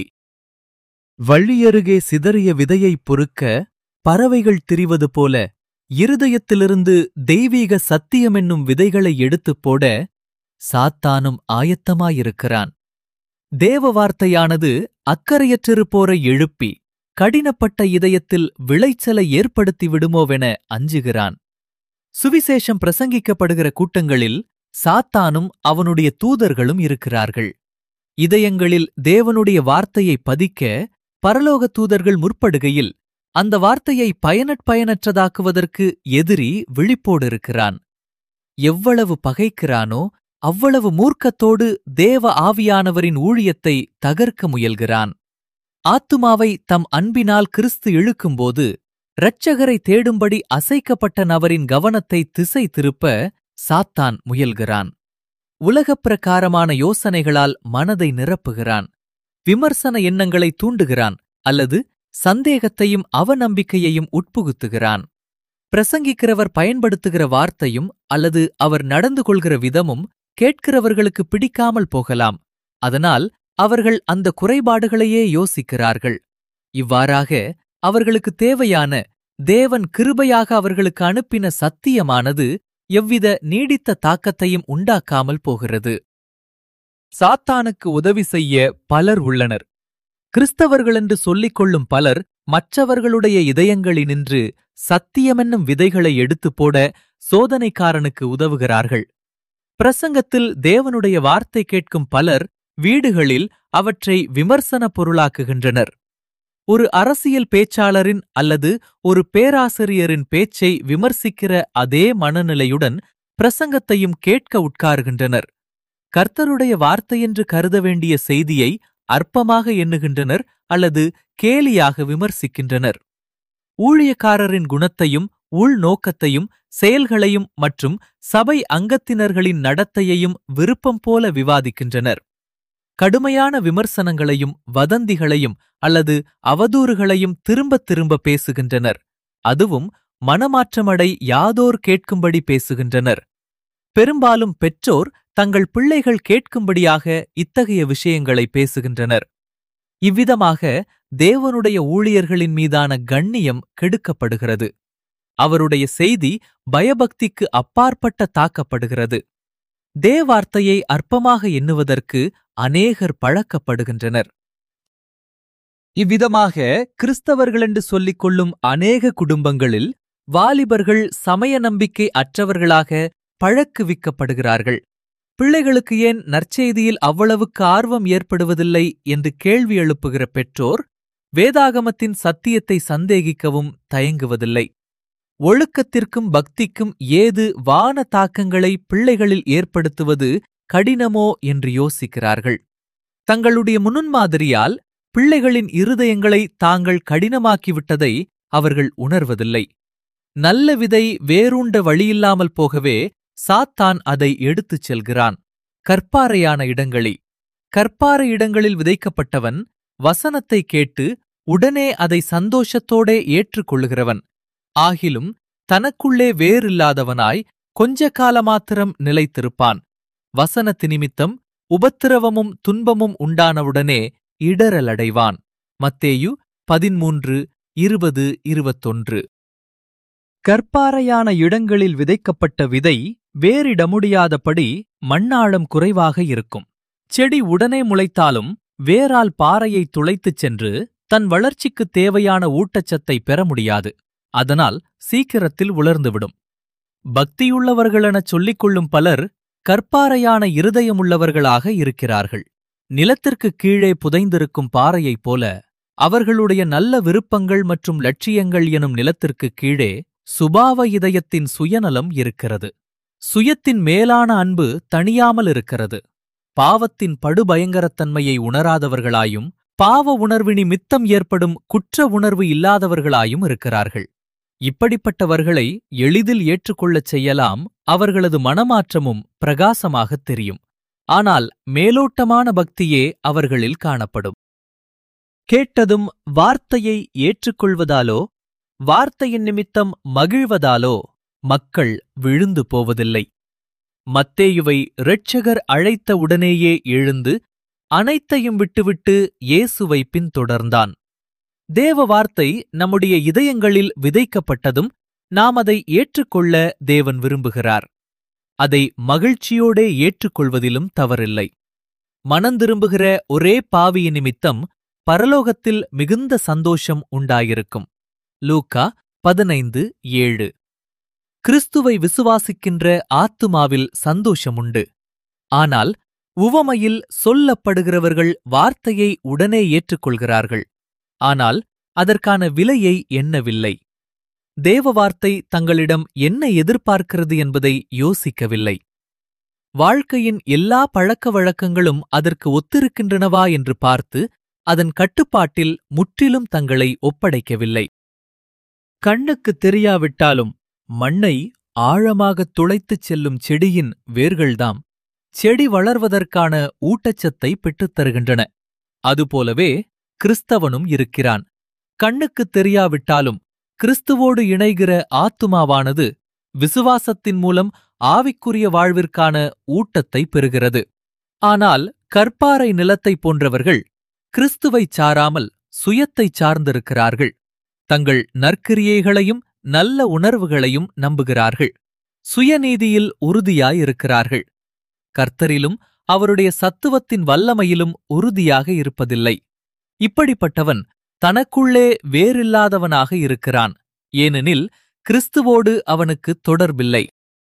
வழியருகே சிதறிய விதையைப் பொறுக்க பறவைகள் திரிவது போல இருதயத்திலிருந்து தெய்வீக சத்தியமென்னும் விதைகளை எடுத்துப் போட சாத்தானும் ஆயத்தமாயிருக்கிறான் தேவ வார்த்தையானது அக்கறையற்றிருப்போரை எழுப்பி கடினப்பட்ட இதயத்தில் விளைச்சலை ஏற்படுத்தி விடுமோவென அஞ்சுகிறான் சுவிசேஷம் பிரசங்கிக்கப்படுகிற கூட்டங்களில் சாத்தானும் அவனுடைய தூதர்களும் இருக்கிறார்கள் இதயங்களில் தேவனுடைய வார்த்தையை பதிக்க பரலோக தூதர்கள் முற்படுகையில் அந்த வார்த்தையை பயனற்பயனற்றதாக்குவதற்கு எதிரி விழிப்போடு இருக்கிறான் எவ்வளவு பகைக்கிறானோ அவ்வளவு மூர்க்கத்தோடு தேவ ஆவியானவரின் ஊழியத்தை தகர்க்க முயல்கிறான் ஆத்துமாவை தம் அன்பினால் கிறிஸ்து இழுக்கும்போது இரட்சகரை தேடும்படி அசைக்கப்பட்ட நபரின் கவனத்தை திசை திருப்ப சாத்தான் முயல்கிறான் உலகப் பிரகாரமான யோசனைகளால் மனதை நிரப்புகிறான் விமர்சன எண்ணங்களை தூண்டுகிறான் அல்லது சந்தேகத்தையும் அவநம்பிக்கையையும் உட்புகுத்துகிறான் பிரசங்கிக்கிறவர் பயன்படுத்துகிற வார்த்தையும் அல்லது அவர் நடந்து கொள்கிற விதமும் கேட்கிறவர்களுக்கு பிடிக்காமல் போகலாம் அதனால் அவர்கள் அந்த குறைபாடுகளையே யோசிக்கிறார்கள் இவ்வாறாக அவர்களுக்கு தேவையான தேவன் கிருபையாக அவர்களுக்கு அனுப்பின சத்தியமானது எவ்வித நீடித்த தாக்கத்தையும் உண்டாக்காமல் போகிறது சாத்தானுக்கு உதவி செய்ய பலர் உள்ளனர் கிறிஸ்தவர்களென்று சொல்லிக் கொள்ளும் பலர் மற்றவர்களுடைய இதயங்களினின்று சத்தியமென்னும் விதைகளை எடுத்துப் போட சோதனைக்காரனுக்கு உதவுகிறார்கள் பிரசங்கத்தில் தேவனுடைய வார்த்தை கேட்கும் பலர் வீடுகளில் அவற்றை விமர்சன பொருளாக்குகின்றனர் ஒரு அரசியல் பேச்சாளரின் அல்லது ஒரு பேராசிரியரின் பேச்சை விமர்சிக்கிற அதே மனநிலையுடன் பிரசங்கத்தையும் கேட்க உட்காருகின்றனர் கர்த்தருடைய வார்த்தையென்று கருத வேண்டிய செய்தியை அற்பமாக எண்ணுகின்றனர் அல்லது கேலியாக விமர்சிக்கின்றனர் ஊழியக்காரரின் குணத்தையும் உள்நோக்கத்தையும் செயல்களையும் மற்றும் சபை அங்கத்தினர்களின் நடத்தையையும் விருப்பம் போல விவாதிக்கின்றனர் கடுமையான விமர்சனங்களையும் வதந்திகளையும் அல்லது அவதூறுகளையும் திரும்பத் திரும்ப பேசுகின்றனர் அதுவும் மனமாற்றமடை யாதோர் கேட்கும்படி பேசுகின்றனர் பெரும்பாலும் பெற்றோர் தங்கள் பிள்ளைகள் கேட்கும்படியாக இத்தகைய விஷயங்களை பேசுகின்றனர் இவ்விதமாக தேவனுடைய ஊழியர்களின் மீதான கண்ணியம் கெடுக்கப்படுகிறது அவருடைய செய்தி பயபக்திக்கு அப்பாற்பட்ட தாக்கப்படுகிறது தேவார்த்தையை அற்பமாக எண்ணுவதற்கு அநேகர் பழக்கப்படுகின்றனர் இவ்விதமாக கிறிஸ்தவர்களென்று சொல்லிக் கொள்ளும் அநேக குடும்பங்களில் வாலிபர்கள் சமய நம்பிக்கை அற்றவர்களாக பழக்குவிக்கப்படுகிறார்கள் பிள்ளைகளுக்கு ஏன் நற்செய்தியில் அவ்வளவுக்கு ஆர்வம் ஏற்படுவதில்லை என்று கேள்வி எழுப்புகிற பெற்றோர் வேதாகமத்தின் சத்தியத்தை சந்தேகிக்கவும் தயங்குவதில்லை ஒழுக்கத்திற்கும் பக்திக்கும் ஏது வான தாக்கங்களை பிள்ளைகளில் ஏற்படுத்துவது கடினமோ என்று யோசிக்கிறார்கள் தங்களுடைய முன்மாதிரியால் பிள்ளைகளின் இருதயங்களை தாங்கள் கடினமாக்கிவிட்டதை அவர்கள் உணர்வதில்லை நல்ல விதை வேரூண்ட வழியில்லாமல் போகவே சாத்தான் அதை எடுத்துச் செல்கிறான் கற்பாறையான இடங்களில் கற்பாறை இடங்களில் விதைக்கப்பட்டவன் வசனத்தை கேட்டு உடனே அதை சந்தோஷத்தோடே ஏற்றுக்கொள்ளுகிறவன் ஆகிலும் தனக்குள்ளே வேறில்லாதவனாய் கொஞ்ச காலமாத்திரம் நிலைத்திருப்பான் வசனத்து நிமித்தம் உபத்திரவமும் துன்பமும் உண்டானவுடனே இடரலடைவான் மத்தேயு பதிமூன்று இருபது இருபத்தொன்று கற்பாறையான இடங்களில் விதைக்கப்பட்ட விதை வேறிட முடியாதபடி மண்ணாழம் குறைவாக இருக்கும் செடி உடனே முளைத்தாலும் வேரால் பாறையை துளைத்துச் சென்று தன் வளர்ச்சிக்குத் தேவையான ஊட்டச்சத்தை பெற முடியாது அதனால் சீக்கிரத்தில் உலர்ந்துவிடும் பக்தியுள்ளவர்களெனச் சொல்லிக் கொள்ளும் பலர் கற்பாறையான இருதயமுள்ளவர்களாக இருக்கிறார்கள் நிலத்திற்குக் கீழே புதைந்திருக்கும் பாறையைப் போல அவர்களுடைய நல்ல விருப்பங்கள் மற்றும் லட்சியங்கள் எனும் நிலத்திற்குக் கீழே சுபாவ இதயத்தின் சுயநலம் இருக்கிறது சுயத்தின் மேலான அன்பு தணியாமல் இருக்கிறது பாவத்தின் படுபயங்கரத்தன்மையை உணராதவர்களாயும் பாவ உணர்வினி மித்தம் ஏற்படும் குற்ற உணர்வு இல்லாதவர்களாயும் இருக்கிறார்கள் இப்படிப்பட்டவர்களை எளிதில் ஏற்றுக்கொள்ளச் செய்யலாம் அவர்களது மனமாற்றமும் பிரகாசமாகத் தெரியும் ஆனால் மேலோட்டமான பக்தியே அவர்களில் காணப்படும் கேட்டதும் வார்த்தையை ஏற்றுக்கொள்வதாலோ வார்த்தையின் நிமித்தம் மகிழ்வதாலோ மக்கள் விழுந்து போவதில்லை மத்தேயுவை இரட்சகர் அழைத்த உடனேயே எழுந்து அனைத்தையும் விட்டுவிட்டு இயேசுவை பின்தொடர்ந்தான் தேவ வார்த்தை நம்முடைய இதயங்களில் விதைக்கப்பட்டதும் நாம் அதை ஏற்றுக்கொள்ள தேவன் விரும்புகிறார் அதை மகிழ்ச்சியோடே ஏற்றுக்கொள்வதிலும் தவறில்லை மனந்திரும்புகிற ஒரே பாவிய நிமித்தம் பரலோகத்தில் மிகுந்த சந்தோஷம் உண்டாயிருக்கும் லூக்கா பதினைந்து ஏழு கிறிஸ்துவை விசுவாசிக்கின்ற ஆத்துமாவில் சந்தோஷமுண்டு ஆனால் உவமையில் சொல்லப்படுகிறவர்கள் வார்த்தையை உடனே ஏற்றுக்கொள்கிறார்கள் ஆனால் அதற்கான விலையை எண்ணவில்லை தேவ வார்த்தை தங்களிடம் என்ன எதிர்பார்க்கிறது என்பதை யோசிக்கவில்லை வாழ்க்கையின் எல்லா பழக்க வழக்கங்களும் அதற்கு ஒத்திருக்கின்றனவா என்று பார்த்து அதன் கட்டுப்பாட்டில் முற்றிலும் தங்களை ஒப்படைக்கவில்லை கண்ணுக்கு தெரியாவிட்டாலும் மண்ணை ஆழமாகத் துளைத்துச் செல்லும் செடியின் வேர்கள்தாம் செடி வளர்வதற்கான ஊட்டச்சத்தை பெற்றுத் தருகின்றன அதுபோலவே கிறிஸ்தவனும் இருக்கிறான் கண்ணுக்குத் தெரியாவிட்டாலும் கிறிஸ்துவோடு இணைகிற ஆத்துமாவானது விசுவாசத்தின் மூலம் ஆவிக்குரிய வாழ்விற்கான ஊட்டத்தை பெறுகிறது ஆனால் கற்பாறை நிலத்தைப் போன்றவர்கள் கிறிஸ்துவைச் சாராமல் சுயத்தைச் சார்ந்திருக்கிறார்கள் தங்கள் நற்கிரியைகளையும் நல்ல உணர்வுகளையும் நம்புகிறார்கள் சுயநீதியில் உறுதியாயிருக்கிறார்கள் கர்த்தரிலும் அவருடைய சத்துவத்தின் வல்லமையிலும் உறுதியாக இருப்பதில்லை இப்படிப்பட்டவன் தனக்குள்ளே வேறில்லாதவனாக இருக்கிறான் ஏனெனில் கிறிஸ்துவோடு அவனுக்கு தொடர்பில்லை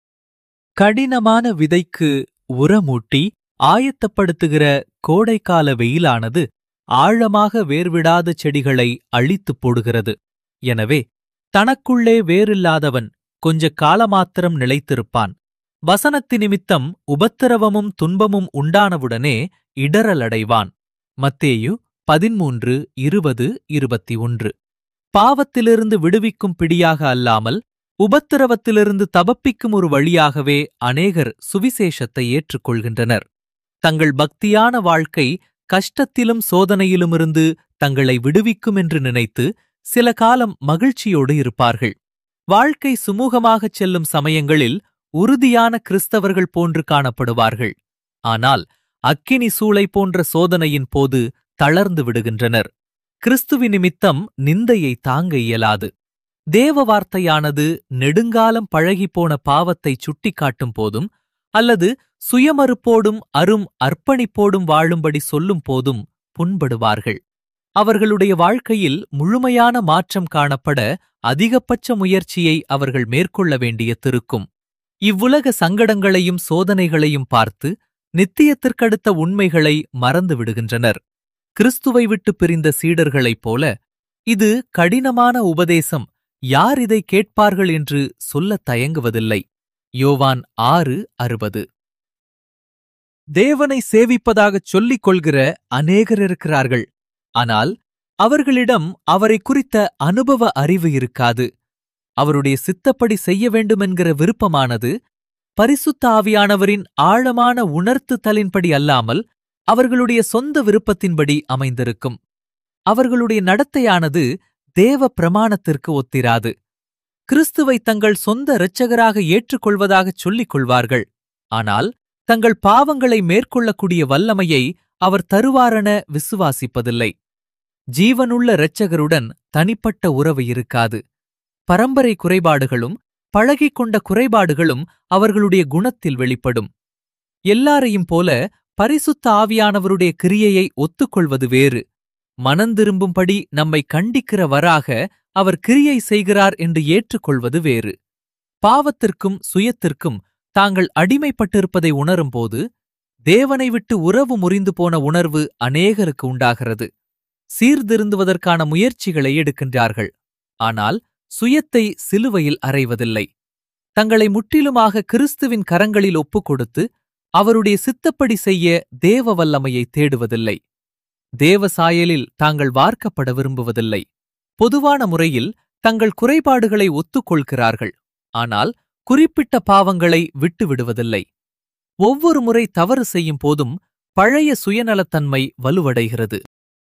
கடினமான விதைக்கு உரமூட்டி ஆயத்தப்படுத்துகிற கோடைக்கால வெயிலானது ஆழமாக வேர்விடாத செடிகளை அழித்துப் போடுகிறது எனவே தனக்குள்ளே வேறில்லாதவன் கொஞ்ச காலமாத்திரம் நிலைத்திருப்பான் வசனத்தி நிமித்தம் உபத்திரவமும் துன்பமும் உண்டானவுடனே இடரலடைவான் மத்தேயு பதிமூன்று இருபது இருபத்தி ஒன்று பாவத்திலிருந்து விடுவிக்கும் பிடியாக அல்லாமல் உபத்திரவத்திலிருந்து தபப்பிக்கும் ஒரு வழியாகவே அநேகர் சுவிசேஷத்தை ஏற்றுக்கொள்கின்றனர் தங்கள் பக்தியான வாழ்க்கை கஷ்டத்திலும் சோதனையிலுமிருந்து தங்களை விடுவிக்கும் என்று நினைத்து சில காலம் மகிழ்ச்சியோடு இருப்பார்கள் வாழ்க்கை சுமூகமாகச் செல்லும் சமயங்களில் உறுதியான கிறிஸ்தவர்கள் போன்று காணப்படுவார்கள் ஆனால் அக்கினி சூளை போன்ற சோதனையின் போது தளர்ந்து விடுகின்றனர் கிறிஸ்துவி நிமித்தம் நிந்தையை தாங்க இயலாது தேவ வார்த்தையானது நெடுங்காலம் பழகிப்போன பாவத்தை சுட்டிக்காட்டும் போதும் அல்லது சுயமறுப்போடும் அரும் அர்ப்பணிப்போடும் வாழும்படி சொல்லும் போதும் புண்படுவார்கள் அவர்களுடைய வாழ்க்கையில் முழுமையான மாற்றம் காணப்பட அதிகபட்ச முயற்சியை அவர்கள் மேற்கொள்ள வேண்டியதிருக்கும் இவ்வுலக சங்கடங்களையும் சோதனைகளையும் பார்த்து நித்தியத்திற்கடுத்த உண்மைகளை மறந்து விடுகின்றனர் கிறிஸ்துவை விட்டு பிரிந்த சீடர்களைப் போல இது கடினமான உபதேசம் யார் இதை கேட்பார்கள் என்று சொல்லத் தயங்குவதில்லை யோவான் ஆறு அறுபது தேவனை சேவிப்பதாகச் சொல்லிக் கொள்கிற அநேகர் இருக்கிறார்கள் ஆனால் அவர்களிடம் அவரை குறித்த அனுபவ அறிவு இருக்காது அவருடைய சித்தப்படி செய்ய வேண்டுமென்கிற விருப்பமானது பரிசுத்த ஆவியானவரின் ஆழமான உணர்த்துதலின்படி அல்லாமல் அவர்களுடைய சொந்த விருப்பத்தின்படி அமைந்திருக்கும் அவர்களுடைய நடத்தையானது தேவ பிரமாணத்திற்கு ஒத்திராது கிறிஸ்துவை தங்கள் சொந்த இரட்சகராக ஏற்றுக்கொள்வதாகச் சொல்லிக் கொள்வார்கள் ஆனால் தங்கள் பாவங்களை மேற்கொள்ளக்கூடிய வல்லமையை அவர் தருவாரென விசுவாசிப்பதில்லை ஜீவனுள்ள இரட்சகருடன் தனிப்பட்ட உறவு இருக்காது பரம்பரை குறைபாடுகளும் பழகிக் கொண்ட குறைபாடுகளும் அவர்களுடைய குணத்தில் வெளிப்படும் எல்லாரையும் போல பரிசுத்த ஆவியானவருடைய கிரியையை ஒத்துக்கொள்வது வேறு மனந்திரும்பும்படி நம்மை கண்டிக்கிறவராக அவர் கிரியை செய்கிறார் என்று ஏற்றுக்கொள்வது வேறு பாவத்திற்கும் சுயத்திற்கும் தாங்கள் அடிமைப்பட்டிருப்பதை உணரும்போது தேவனை விட்டு உறவு முறிந்து போன உணர்வு அநேகருக்கு உண்டாகிறது சீர்திருந்துவதற்கான முயற்சிகளை எடுக்கின்றார்கள் ஆனால் சுயத்தை சிலுவையில் அறைவதில்லை தங்களை முற்றிலுமாக கிறிஸ்துவின் கரங்களில் ஒப்புக் கொடுத்து அவருடைய சித்தப்படி செய்ய தேவ வல்லமையை தேடுவதில்லை தேவ சாயலில் தாங்கள் வார்க்கப்பட விரும்புவதில்லை பொதுவான முறையில் தங்கள் குறைபாடுகளை ஒத்துக்கொள்கிறார்கள் ஆனால் குறிப்பிட்ட பாவங்களை விட்டுவிடுவதில்லை ஒவ்வொரு முறை தவறு செய்யும் போதும் பழைய சுயநலத்தன்மை வலுவடைகிறது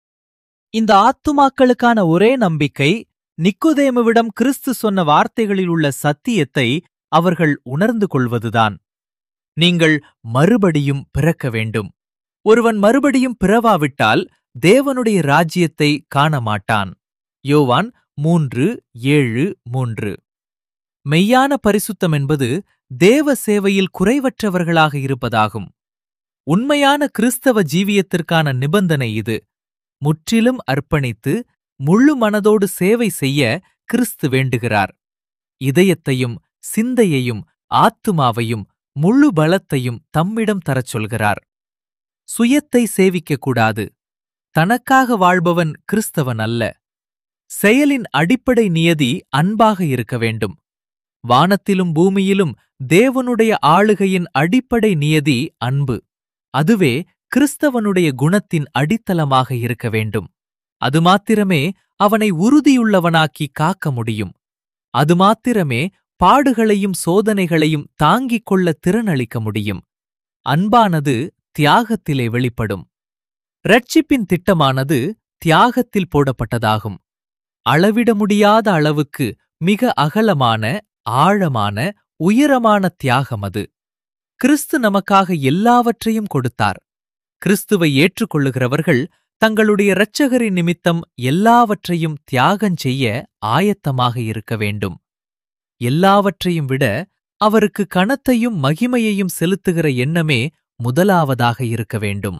இந்த ஆத்துமாக்களுக்கான ஒரே நம்பிக்கை நிக்கோதேமுவிடம் கிறிஸ்து சொன்ன வார்த்தைகளில் உள்ள சத்தியத்தை அவர்கள் உணர்ந்து கொள்வதுதான் நீங்கள் மறுபடியும் பிறக்க வேண்டும் ஒருவன் மறுபடியும் பிறவாவிட்டால் தேவனுடைய ராஜ்யத்தை காண மாட்டான் யோவான் மூன்று ஏழு மூன்று மெய்யான பரிசுத்தம் என்பது தேவ சேவையில் குறைவற்றவர்களாக இருப்பதாகும் உண்மையான கிறிஸ்தவ ஜீவியத்திற்கான நிபந்தனை இது முற்றிலும் அர்ப்பணித்து முழு மனதோடு சேவை செய்ய கிறிஸ்து வேண்டுகிறார் இதயத்தையும் சிந்தையையும் ஆத்துமாவையும் முழு பலத்தையும் தம்மிடம் தரச் சொல்கிறார் சுயத்தை சேவிக்கக்கூடாது தனக்காக வாழ்பவன் கிறிஸ்தவன் அல்ல செயலின் அடிப்படை நியதி அன்பாக இருக்க வேண்டும் வானத்திலும் பூமியிலும் தேவனுடைய ஆளுகையின் அடிப்படை நியதி அன்பு அதுவே கிறிஸ்தவனுடைய குணத்தின் அடித்தளமாக இருக்க வேண்டும் அது மாத்திரமே அவனை உறுதியுள்ளவனாக்கி காக்க முடியும் அது மாத்திரமே பாடுகளையும் சோதனைகளையும் தாங்கிக் கொள்ள திறனளிக்க முடியும் அன்பானது தியாகத்திலே வெளிப்படும் ரட்சிப்பின் திட்டமானது தியாகத்தில் போடப்பட்டதாகும் அளவிட முடியாத அளவுக்கு மிக அகலமான ஆழமான உயரமான தியாகம் அது கிறிஸ்து நமக்காக எல்லாவற்றையும் கொடுத்தார் கிறிஸ்துவை ஏற்றுக்கொள்ளுகிறவர்கள் தங்களுடைய இரட்சகரின் நிமித்தம் எல்லாவற்றையும் தியாகம் செய்ய ஆயத்தமாக இருக்க வேண்டும் எல்லாவற்றையும் விட அவருக்கு கணத்தையும் மகிமையையும் செலுத்துகிற எண்ணமே முதலாவதாக இருக்க வேண்டும்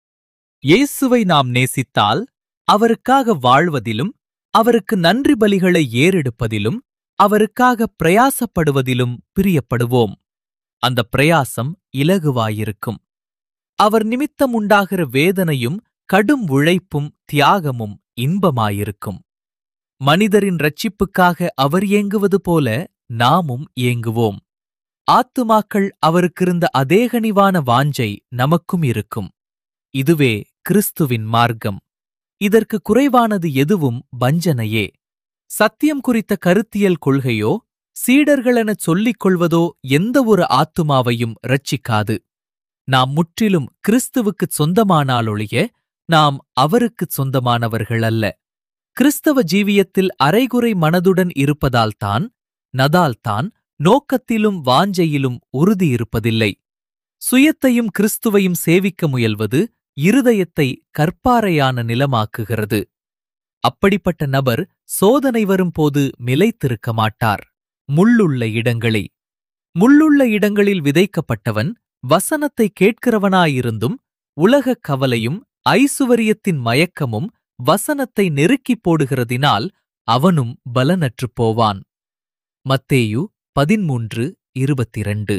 இயேசுவை நாம் நேசித்தால் அவருக்காக வாழ்வதிலும் அவருக்கு நன்றி பலிகளை ஏறெடுப்பதிலும் அவருக்காக பிரயாசப்படுவதிலும் பிரியப்படுவோம் அந்த பிரயாசம் இலகுவாயிருக்கும் அவர் நிமித்தம் உண்டாகிற வேதனையும் கடும் உழைப்பும் தியாகமும் இன்பமாயிருக்கும் மனிதரின் ரட்சிப்புக்காக அவர் ஏங்குவது போல நாமும் ஏங்குவோம் ஆத்துமாக்கள் அவருக்கிருந்த அதேகனிவான வாஞ்சை நமக்கும் இருக்கும் இதுவே கிறிஸ்துவின் மார்க்கம் இதற்கு குறைவானது எதுவும் வஞ்சனையே சத்தியம் குறித்த கருத்தியல் கொள்கையோ சீடர்களெனச் சொல்லிக் கொள்வதோ எந்த ஒரு ஆத்துமாவையும் ரட்சிக்காது நாம் முற்றிலும் கிறிஸ்துவுக்குச் சொந்தமானாலொழிய நாம் அவருக்குச் சொந்தமானவர்கள் அல்ல கிறிஸ்தவ ஜீவியத்தில் அரைகுறை மனதுடன் இருப்பதால்தான் நதால்தான் நோக்கத்திலும் வாஞ்சையிலும் உறுதி இருப்பதில்லை சுயத்தையும் கிறிஸ்துவையும் சேவிக்க முயல்வது இருதயத்தை கற்பாறையான நிலமாக்குகிறது அப்படிப்பட்ட நபர் சோதனை வரும்போது நிலைத்திருக்க மாட்டார் முள்ளுள்ள இடங்களே முள்ளுள்ள இடங்களில் விதைக்கப்பட்டவன் வசனத்தை கேட்கிறவனாயிருந்தும் உலகக் கவலையும் ஐசுவரியத்தின் மயக்கமும் வசனத்தை நெருக்கிப் போடுகிறதினால் அவனும் பலனற்றுப் போவான் மத்தேயு பதிமூன்று இருபத்திரண்டு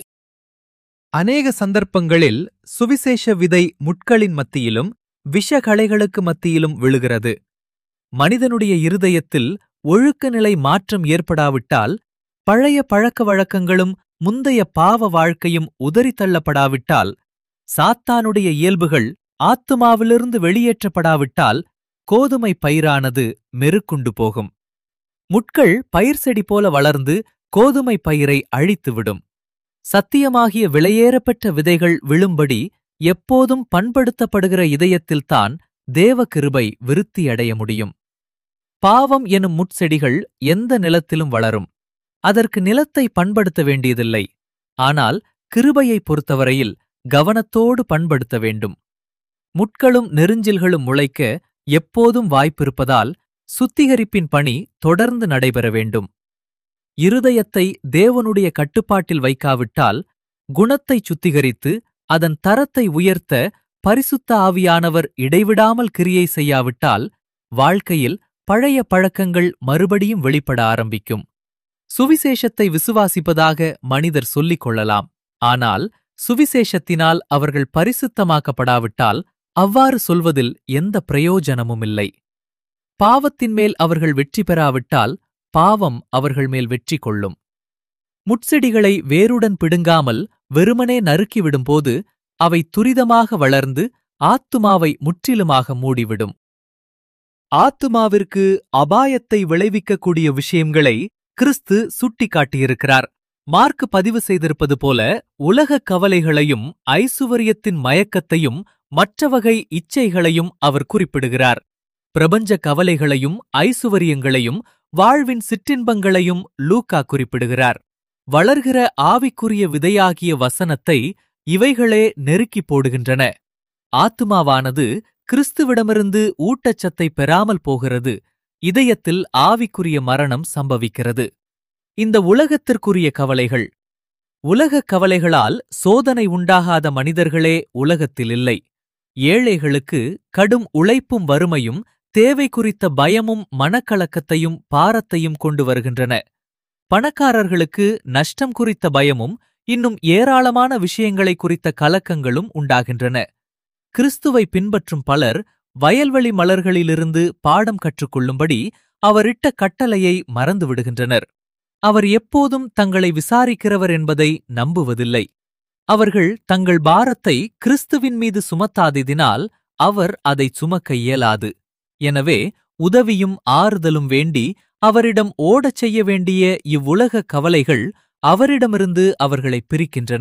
அநேக சந்தர்ப்பங்களில் சுவிசேஷ விதை முட்களின் மத்தியிலும் விஷகளைகளுக்கு மத்தியிலும் விழுகிறது மனிதனுடைய இருதயத்தில் ஒழுக்க நிலை மாற்றம் ஏற்படாவிட்டால் பழைய பழக்க வழக்கங்களும் முந்தைய பாவ வாழ்க்கையும் உதறித் தள்ளப்படாவிட்டால் சாத்தானுடைய இயல்புகள் ஆத்துமாவிலிருந்து வெளியேற்றப்படாவிட்டால் கோதுமை பயிரானது மெருக்குண்டு போகும் முட்கள் பயிர் செடி போல வளர்ந்து கோதுமை பயிரை அழித்துவிடும் சத்தியமாகிய விலையேறப்பெற்ற விதைகள் விழும்படி எப்போதும் பண்படுத்தப்படுகிற இதயத்தில்தான் தேவ கிருபை விருத்தியடைய முடியும் பாவம் எனும் முட்செடிகள் எந்த நிலத்திலும் வளரும் அதற்கு நிலத்தை பண்படுத்த வேண்டியதில்லை ஆனால் கிருபையைப் பொறுத்தவரையில் கவனத்தோடு பண்படுத்த வேண்டும் முட்களும் நெருஞ்சில்களும் முளைக்க எப்போதும் வாய்ப்பிருப்பதால் சுத்திகரிப்பின் பணி தொடர்ந்து நடைபெற வேண்டும் இருதயத்தை தேவனுடைய கட்டுப்பாட்டில் வைக்காவிட்டால் குணத்தை சுத்திகரித்து அதன் தரத்தை உயர்த்த பரிசுத்த ஆவியானவர் இடைவிடாமல் கிரியை செய்யாவிட்டால் வாழ்க்கையில் பழைய பழக்கங்கள் மறுபடியும் வெளிப்பட ஆரம்பிக்கும் சுவிசேஷத்தை விசுவாசிப்பதாக மனிதர் சொல்லிக் கொள்ளலாம் ஆனால் சுவிசேஷத்தினால் அவர்கள் பரிசுத்தமாக்கப்படாவிட்டால் அவ்வாறு சொல்வதில் எந்த பிரயோஜனமும் இல்லை பாவத்தின் மேல் அவர்கள் வெற்றி பெறாவிட்டால் பாவம் அவர்கள் மேல் வெற்றி கொள்ளும் முட்செடிகளை வேருடன் பிடுங்காமல் வெறுமனே நறுக்கிவிடும்போது அவை துரிதமாக வளர்ந்து ஆத்துமாவை முற்றிலுமாக மூடிவிடும் ஆத்துமாவிற்கு அபாயத்தை விளைவிக்கக்கூடிய விஷயங்களை கிறிஸ்து சுட்டிக்காட்டியிருக்கிறார் மார்க் பதிவு செய்திருப்பது போல உலகக் கவலைகளையும் ஐசுவரியத்தின் மயக்கத்தையும் மற்ற வகை இச்சைகளையும் அவர் குறிப்பிடுகிறார் பிரபஞ்ச கவலைகளையும் ஐசுவரியங்களையும் வாழ்வின் சிற்றின்பங்களையும் லூக்கா குறிப்பிடுகிறார் வளர்கிற ஆவிக்குரிய விதையாகிய வசனத்தை இவைகளே நெருக்கிப் போடுகின்றன ஆத்துமாவானது கிறிஸ்துவிடமிருந்து ஊட்டச்சத்தை பெறாமல் போகிறது இதயத்தில் ஆவிக்குரிய மரணம் சம்பவிக்கிறது இந்த உலகத்திற்குரிய கவலைகள் உலகக் கவலைகளால் சோதனை உண்டாகாத மனிதர்களே உலகத்தில் இல்லை ஏழைகளுக்கு கடும் உழைப்பும் வறுமையும் தேவை குறித்த பயமும் மனக்கலக்கத்தையும் பாரத்தையும் கொண்டு வருகின்றன பணக்காரர்களுக்கு நஷ்டம் குறித்த பயமும் இன்னும் ஏராளமான விஷயங்களை குறித்த கலக்கங்களும் உண்டாகின்றன கிறிஸ்துவை பின்பற்றும் பலர் வயல்வெளி மலர்களிலிருந்து பாடம் கற்றுக்கொள்ளும்படி அவரிட்ட கட்டளையை மறந்துவிடுகின்றனர் அவர் எப்போதும் தங்களை விசாரிக்கிறவர் என்பதை நம்புவதில்லை அவர்கள் தங்கள் பாரத்தை கிறிஸ்துவின் மீது சுமத்தாததினால் அவர் அதைச் சுமக்க இயலாது எனவே உதவியும் ஆறுதலும் வேண்டி அவரிடம் ஓடச் செய்ய வேண்டிய இவ்வுலக கவலைகள் அவரிடமிருந்து அவர்களை பிரிக்கின்றன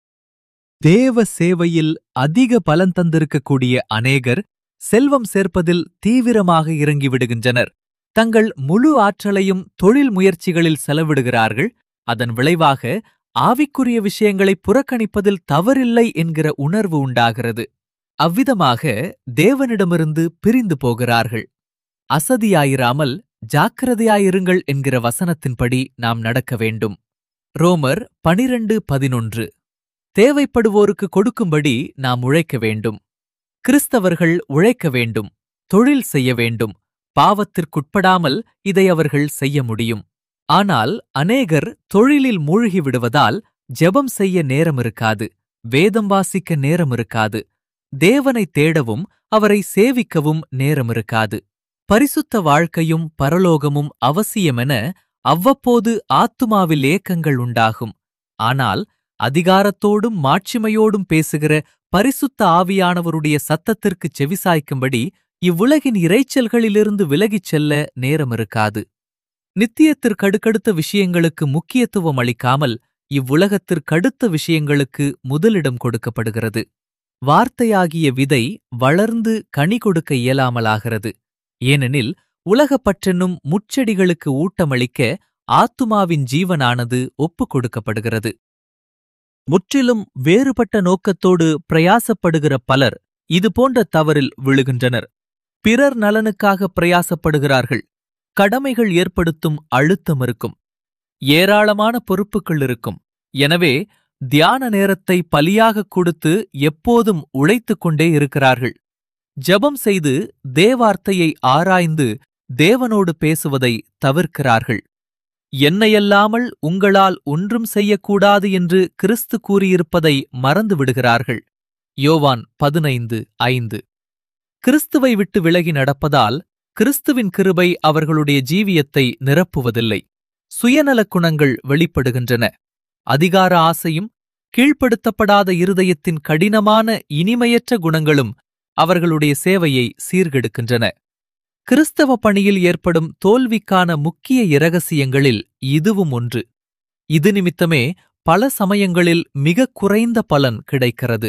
தேவ சேவையில் அதிக பலன் தந்திருக்கக்கூடிய அநேகர் செல்வம் சேர்ப்பதில் தீவிரமாக இறங்கிவிடுகின்றனர் தங்கள் முழு ஆற்றலையும் தொழில் முயற்சிகளில் செலவிடுகிறார்கள் அதன் விளைவாக ஆவிக்குரிய விஷயங்களை புறக்கணிப்பதில் தவறில்லை என்கிற உணர்வு உண்டாகிறது அவ்விதமாக தேவனிடமிருந்து பிரிந்து போகிறார்கள் அசதியாயிராமல் ஜாக்கிரதையாயிருங்கள் என்கிற வசனத்தின்படி நாம் நடக்க வேண்டும் ரோமர் பனிரண்டு பதினொன்று தேவைப்படுவோருக்கு கொடுக்கும்படி நாம் உழைக்க வேண்டும் கிறிஸ்தவர்கள் உழைக்க வேண்டும் தொழில் செய்ய வேண்டும் பாவத்திற்குட்படாமல் இதை அவர்கள் செய்ய முடியும் ஆனால் அநேகர் தொழிலில் மூழ்கி விடுவதால் ஜெபம் செய்ய நேரம் இருக்காது வேதம் வாசிக்க நேரம் இருக்காது தேவனை தேடவும் அவரை சேவிக்கவும் நேரம் இருக்காது பரிசுத்த வாழ்க்கையும் பரலோகமும் அவசியமென அவ்வப்போது ஆத்துமாவில் ஏக்கங்கள் உண்டாகும் ஆனால் அதிகாரத்தோடும் மாட்சிமையோடும் பேசுகிற பரிசுத்த ஆவியானவருடைய சத்தத்திற்குச் செவிசாய்க்கும்படி இவ்வுலகின் இரைச்சல்களிலிருந்து விலகிச் செல்ல நேரம் இருக்காது நித்தியத்திற்கடுக்கடுத்த விஷயங்களுக்கு முக்கியத்துவம் அளிக்காமல் இவ்வுலகத்திற்கடுத்த விஷயங்களுக்கு முதலிடம் கொடுக்கப்படுகிறது வார்த்தையாகிய விதை வளர்ந்து கனி கொடுக்க இயலாமலாகிறது ஏனெனில் உலகப்பற்றென்னும் முச்செடிகளுக்கு ஊட்டமளிக்க ஆத்துமாவின் ஜீவனானது ஒப்புக் கொடுக்கப்படுகிறது முற்றிலும் வேறுபட்ட நோக்கத்தோடு பிரயாசப்படுகிற பலர் இதுபோன்ற தவறில் விழுகின்றனர் பிறர் நலனுக்காக பிரயாசப்படுகிறார்கள் கடமைகள் ஏற்படுத்தும் அழுத்தம் இருக்கும் ஏராளமான பொறுப்புகள் இருக்கும் எனவே தியான நேரத்தை பலியாகக் கொடுத்து எப்போதும் உழைத்துக் கொண்டே இருக்கிறார்கள் ஜெபம் செய்து தேவார்த்தையை ஆராய்ந்து தேவனோடு பேசுவதை தவிர்க்கிறார்கள் என்னையல்லாமல் உங்களால் ஒன்றும் செய்யக்கூடாது என்று கிறிஸ்து கூறியிருப்பதை மறந்து விடுகிறார்கள் யோவான் பதினைந்து ஐந்து கிறிஸ்துவை விட்டு விலகி நடப்பதால் கிறிஸ்துவின் கிருபை அவர்களுடைய ஜீவியத்தை நிரப்புவதில்லை சுயநலக் குணங்கள் வெளிப்படுகின்றன அதிகார ஆசையும் கீழ்ப்படுத்தப்படாத இருதயத்தின் கடினமான இனிமையற்ற குணங்களும் அவர்களுடைய சேவையை சீர்கெடுக்கின்றன கிறிஸ்தவ பணியில் ஏற்படும் தோல்விக்கான முக்கிய இரகசியங்களில் இதுவும் ஒன்று இது நிமித்தமே பல சமயங்களில் மிகக் குறைந்த பலன் கிடைக்கிறது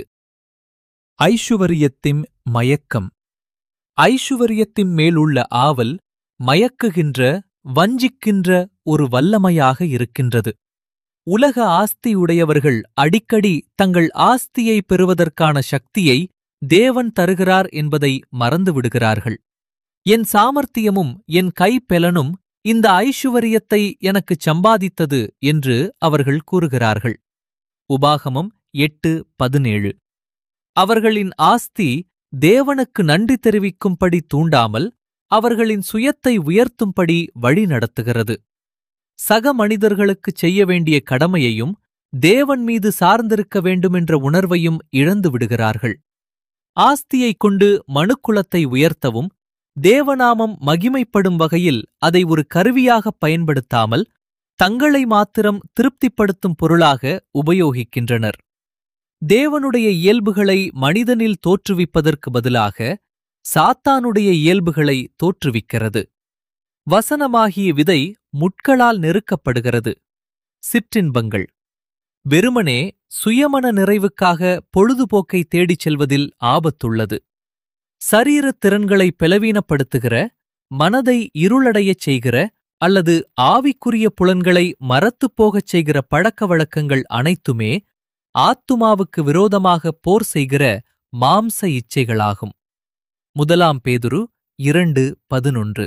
ஐசுவரியத்தின் மயக்கம் ஐசுவரியத்தின் மேலுள்ள ஆவல் மயக்குகின்ற வஞ்சிக்கின்ற ஒரு வல்லமையாக இருக்கின்றது உலக ஆஸ்தியுடையவர்கள் அடிக்கடி தங்கள் ஆஸ்தியை பெறுவதற்கான சக்தியை தேவன் தருகிறார் என்பதை மறந்துவிடுகிறார்கள் என் சாமர்த்தியமும் என் கைப்பெலனும் இந்த ஐசுவரியத்தை எனக்குச் சம்பாதித்தது என்று அவர்கள் கூறுகிறார்கள் உபாகமம் எட்டு பதினேழு அவர்களின் ஆஸ்தி தேவனுக்கு நன்றி தெரிவிக்கும்படி தூண்டாமல் அவர்களின் சுயத்தை உயர்த்தும்படி வழிநடத்துகிறது சக மனிதர்களுக்குச் செய்ய வேண்டிய கடமையையும் தேவன் மீது சார்ந்திருக்க வேண்டுமென்ற உணர்வையும் இழந்து விடுகிறார்கள் ஆஸ்தியைக் கொண்டு மனுக்குலத்தை உயர்த்தவும் தேவநாமம் மகிமைப்படும் வகையில் அதை ஒரு கருவியாகப் பயன்படுத்தாமல் தங்களை மாத்திரம் திருப்திப்படுத்தும் பொருளாக உபயோகிக்கின்றனர் தேவனுடைய இயல்புகளை மனிதனில் தோற்றுவிப்பதற்கு பதிலாக சாத்தானுடைய இயல்புகளை தோற்றுவிக்கிறது வசனமாகிய விதை முட்களால் நெருக்கப்படுகிறது சிற்றின்பங்கள் வெறுமனே சுயமன நிறைவுக்காக பொழுதுபோக்கை தேடிச் செல்வதில் ஆபத்துள்ளது சரீரத் திறன்களை பலவீனப்படுத்துகிற மனதை இருளடையச் செய்கிற அல்லது ஆவிக்குரிய புலன்களை மரத்துப் போகச் செய்கிற பழக்க வழக்கங்கள் அனைத்துமே ஆத்துமாவுக்கு விரோதமாக போர் செய்கிற மாம்ச இச்சைகளாகும் முதலாம் பேதுரு இரண்டு பதினொன்று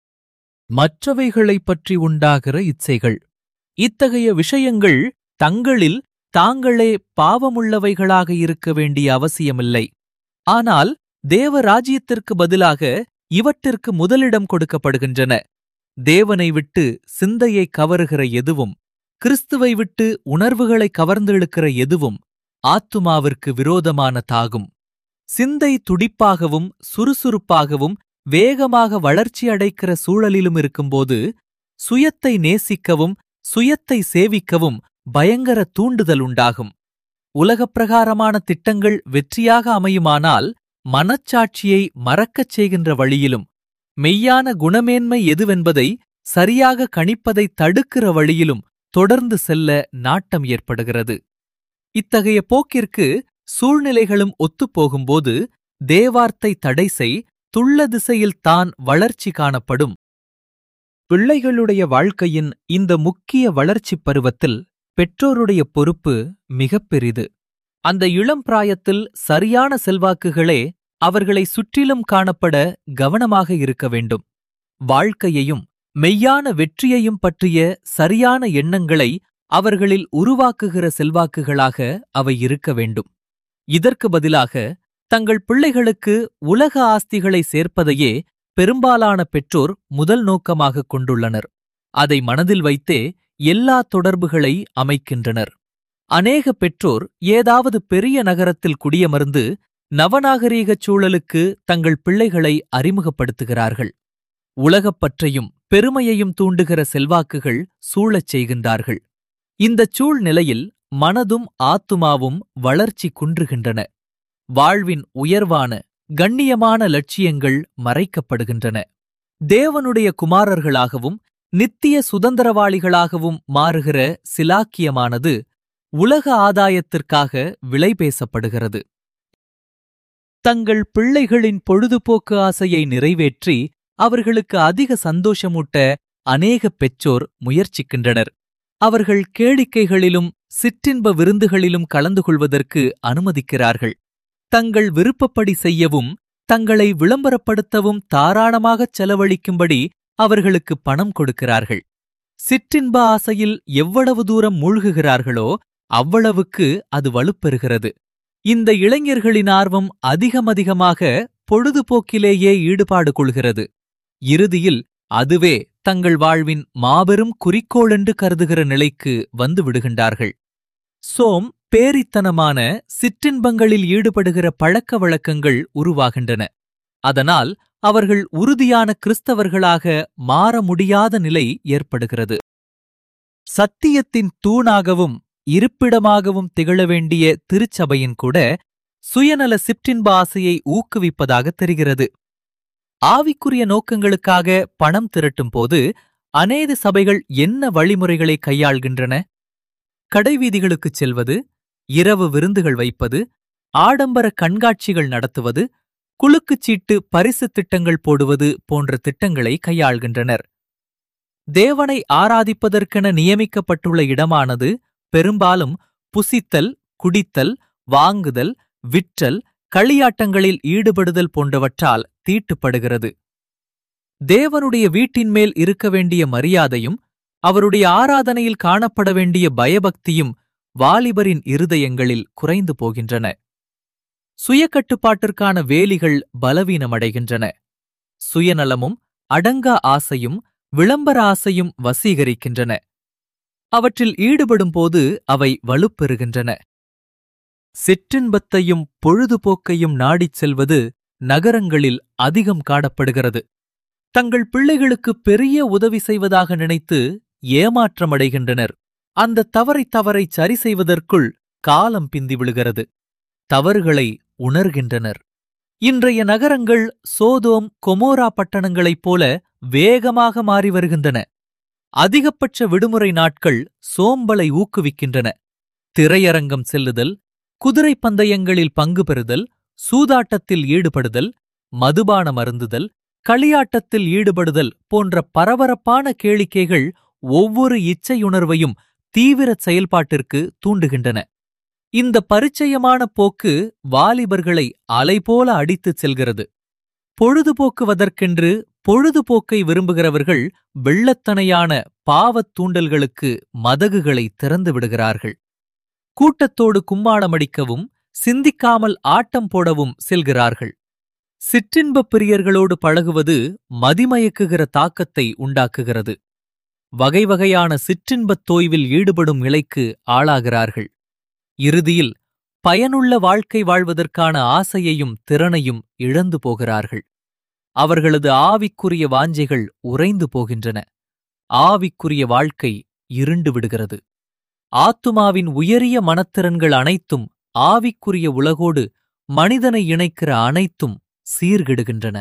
மற்றவைகளைப் பற்றி உண்டாகிற இச்சைகள் இத்தகைய விஷயங்கள் தங்களில் தாங்களே பாவமுள்ளவைகளாக இருக்க வேண்டிய அவசியமில்லை ஆனால் தேவ ராஜ்யத்திற்கு பதிலாக இவற்றிற்கு முதலிடம் கொடுக்கப்படுகின்றன தேவனை விட்டு சிந்தையை கவருகிற எதுவும் கிறிஸ்துவை விட்டு உணர்வுகளை கவர்ந்தெழுக்கிற எதுவும் ஆத்துமாவிற்கு விரோதமான தாகும் சிந்தை துடிப்பாகவும் சுறுசுறுப்பாகவும் வேகமாக வளர்ச்சி அடைக்கிற சூழலிலும் இருக்கும்போது சுயத்தை நேசிக்கவும் சுயத்தை சேவிக்கவும் பயங்கர தூண்டுதல் உண்டாகும் உலகப்பிரகாரமான திட்டங்கள் வெற்றியாக அமையுமானால் மனச்சாட்சியை மறக்கச் செய்கின்ற வழியிலும் மெய்யான குணமேன்மை எதுவென்பதை சரியாக கணிப்பதை தடுக்கிற வழியிலும் தொடர்ந்து செல்ல நாட்டம் ஏற்படுகிறது இத்தகைய போக்கிற்கு சூழ்நிலைகளும் ஒத்துப்போகும்போது தேவார்த்தை தடை செய் துள்ள திசையில் தான் வளர்ச்சி காணப்படும் பிள்ளைகளுடைய வாழ்க்கையின் இந்த முக்கிய வளர்ச்சிப் பருவத்தில் பெற்றோருடைய பொறுப்பு மிகப் பெரிது அந்த இளம் பிராயத்தில் சரியான செல்வாக்குகளே அவர்களை சுற்றிலும் காணப்பட கவனமாக இருக்க வேண்டும் வாழ்க்கையையும் மெய்யான வெற்றியையும் பற்றிய சரியான எண்ணங்களை அவர்களில் உருவாக்குகிற செல்வாக்குகளாக அவை இருக்க வேண்டும் இதற்கு பதிலாக தங்கள் பிள்ளைகளுக்கு உலக ஆஸ்திகளை சேர்ப்பதையே பெரும்பாலான பெற்றோர் முதல் நோக்கமாக கொண்டுள்ளனர் அதை மனதில் வைத்தே எல்லா தொடர்புகளை அமைக்கின்றனர் அநேக பெற்றோர் ஏதாவது பெரிய நகரத்தில் குடியமர்ந்து நவநாகரீகச் சூழலுக்கு தங்கள் பிள்ளைகளை அறிமுகப்படுத்துகிறார்கள் உலகப்பற்றையும் பெருமையையும் தூண்டுகிற செல்வாக்குகள் சூழச் செய்கின்றார்கள் இந்தச் சூழ்நிலையில் மனதும் ஆத்துமாவும் வளர்ச்சி குன்றுகின்றன வாழ்வின் உயர்வான கண்ணியமான லட்சியங்கள் மறைக்கப்படுகின்றன தேவனுடைய குமாரர்களாகவும் நித்திய சுதந்திரவாளிகளாகவும் மாறுகிற சிலாக்கியமானது உலக ஆதாயத்திற்காக விலை பேசப்படுகிறது தங்கள் பிள்ளைகளின் பொழுதுபோக்கு ஆசையை நிறைவேற்றி அவர்களுக்கு அதிக சந்தோஷமூட்ட அநேக பெற்றோர் முயற்சிக்கின்றனர் அவர்கள் கேளிக்கைகளிலும் சிற்றின்ப விருந்துகளிலும் கலந்து கொள்வதற்கு அனுமதிக்கிறார்கள் தங்கள் விருப்பப்படி செய்யவும் தங்களை விளம்பரப்படுத்தவும் தாராளமாகச் செலவழிக்கும்படி அவர்களுக்கு பணம் கொடுக்கிறார்கள் சிற்றின்ப ஆசையில் எவ்வளவு தூரம் மூழ்குகிறார்களோ அவ்வளவுக்கு அது வலுப்பெறுகிறது இந்த இளைஞர்களின் ஆர்வம் அதிகமதிகமாக பொழுதுபோக்கிலேயே ஈடுபாடு கொள்கிறது இறுதியில் அதுவே தங்கள் வாழ்வின் மாபெரும் குறிக்கோள் என்று கருதுகிற நிலைக்கு வந்து விடுகின்றார்கள் சோம் பேரித்தனமான சிற்றின்பங்களில் ஈடுபடுகிற பழக்க வழக்கங்கள் உருவாகின்றன அதனால் அவர்கள் உறுதியான கிறிஸ்தவர்களாக மாற முடியாத நிலை ஏற்படுகிறது சத்தியத்தின் தூணாகவும் இருப்பிடமாகவும் திகழ வேண்டிய திருச்சபையின் கூட சுயநல சிற்றின்ப ஆசையை ஊக்குவிப்பதாக தெரிகிறது ஆவிக்குரிய நோக்கங்களுக்காக பணம் திரட்டும் போது அநேக சபைகள் என்ன வழிமுறைகளை கையாள்கின்றன கடைவீதிகளுக்குச் செல்வது இரவு விருந்துகள் வைப்பது ஆடம்பர கண்காட்சிகள் நடத்துவது குலுக்குச் சீட்டு பரிசு திட்டங்கள் போடுவது போன்ற திட்டங்களை கையாள்கின்றனர் தேவனை ஆராதிப்பதற்கென நியமிக்கப்பட்டுள்ள இடமானது பெரும்பாலும் புசித்தல் குடித்தல் வாங்குதல் விற்றல் களியாட்டங்களில் ஈடுபடுதல் போன்றவற்றால் தீட்டுப்படுகிறது தேவனுடைய வீட்டின் மேல் இருக்க வேண்டிய மரியாதையும் அவருடைய ஆராதனையில் காணப்பட வேண்டிய பயபக்தியும் வாலிபரின் இருதயங்களில் குறைந்து போகின்றன சுயக்கட்டுப்பாட்டிற்கான வேலிகள் பலவீனமடைகின்றன சுயநலமும் அடங்கா ஆசையும் விளம்பர ஆசையும் வசீகரிக்கின்றன அவற்றில் ஈடுபடும்போது அவை வலுப்பெறுகின்றன சிற்றின்பத்தையும் பொழுதுபோக்கையும் நாடிச் செல்வது நகரங்களில் அதிகம் காணப்படுகிறது தங்கள் பிள்ளைகளுக்கு பெரிய உதவி செய்வதாக நினைத்து ஏமாற்றமடைகின்றனர் அந்த தவறை தவறை சரி செய்வதற்குள் காலம் பிந்தி விழுகிறது தவறுகளை உணர்கின்றனர் இன்றைய நகரங்கள் சோதோம் கொமோரா பட்டணங்களைப் போல வேகமாக மாறி வருகின்றன அதிகபட்ச விடுமுறை நாட்கள் சோம்பலை ஊக்குவிக்கின்றன திரையரங்கம் செல்லுதல் குதிரை பந்தயங்களில் பங்கு பெறுதல் சூதாட்டத்தில் ஈடுபடுதல் மதுபானம் அருந்துதல் களியாட்டத்தில் ஈடுபடுதல் போன்ற பரபரப்பான கேளிக்கைகள் ஒவ்வொரு இச்சையுணர்வையும் தீவிர செயல்பாட்டிற்கு தூண்டுகின்றன இந்த பரிச்சயமான போக்கு வாலிபர்களை அலைபோல அடித்துச் செல்கிறது பொழுதுபோக்குவதற்கென்று பொழுதுபோக்கை விரும்புகிறவர்கள் வெள்ளத்தனையான பாவத் தூண்டல்களுக்கு மதகுகளை திறந்து விடுகிறார்கள் கூட்டத்தோடு கும்மாளமடிக்கவும் சிந்திக்காமல் ஆட்டம் போடவும் செல்கிறார்கள் சிற்றின்பப் பிரியர்களோடு பழகுவது மதிமயக்குகிற தாக்கத்தை உண்டாக்குகிறது வகை வகையான சிற்றின்பத் தோய்வில் ஈடுபடும் நிலைக்கு ஆளாகிறார்கள் இறுதியில் பயனுள்ள வாழ்க்கை வாழ்வதற்கான ஆசையையும் திறனையும் இழந்து போகிறார்கள் அவர்களது ஆவிக்குரிய வாஞ்சைகள் உறைந்து போகின்றன ஆவிக்குரிய வாழ்க்கை இருண்டு விடுகிறது ஆத்துமாவின் உயரிய மனத்திறன்கள் அனைத்தும் ஆவிக்குரிய உலகோடு மனிதனை இணைக்கிற அனைத்தும் சீர்கெடுகின்றன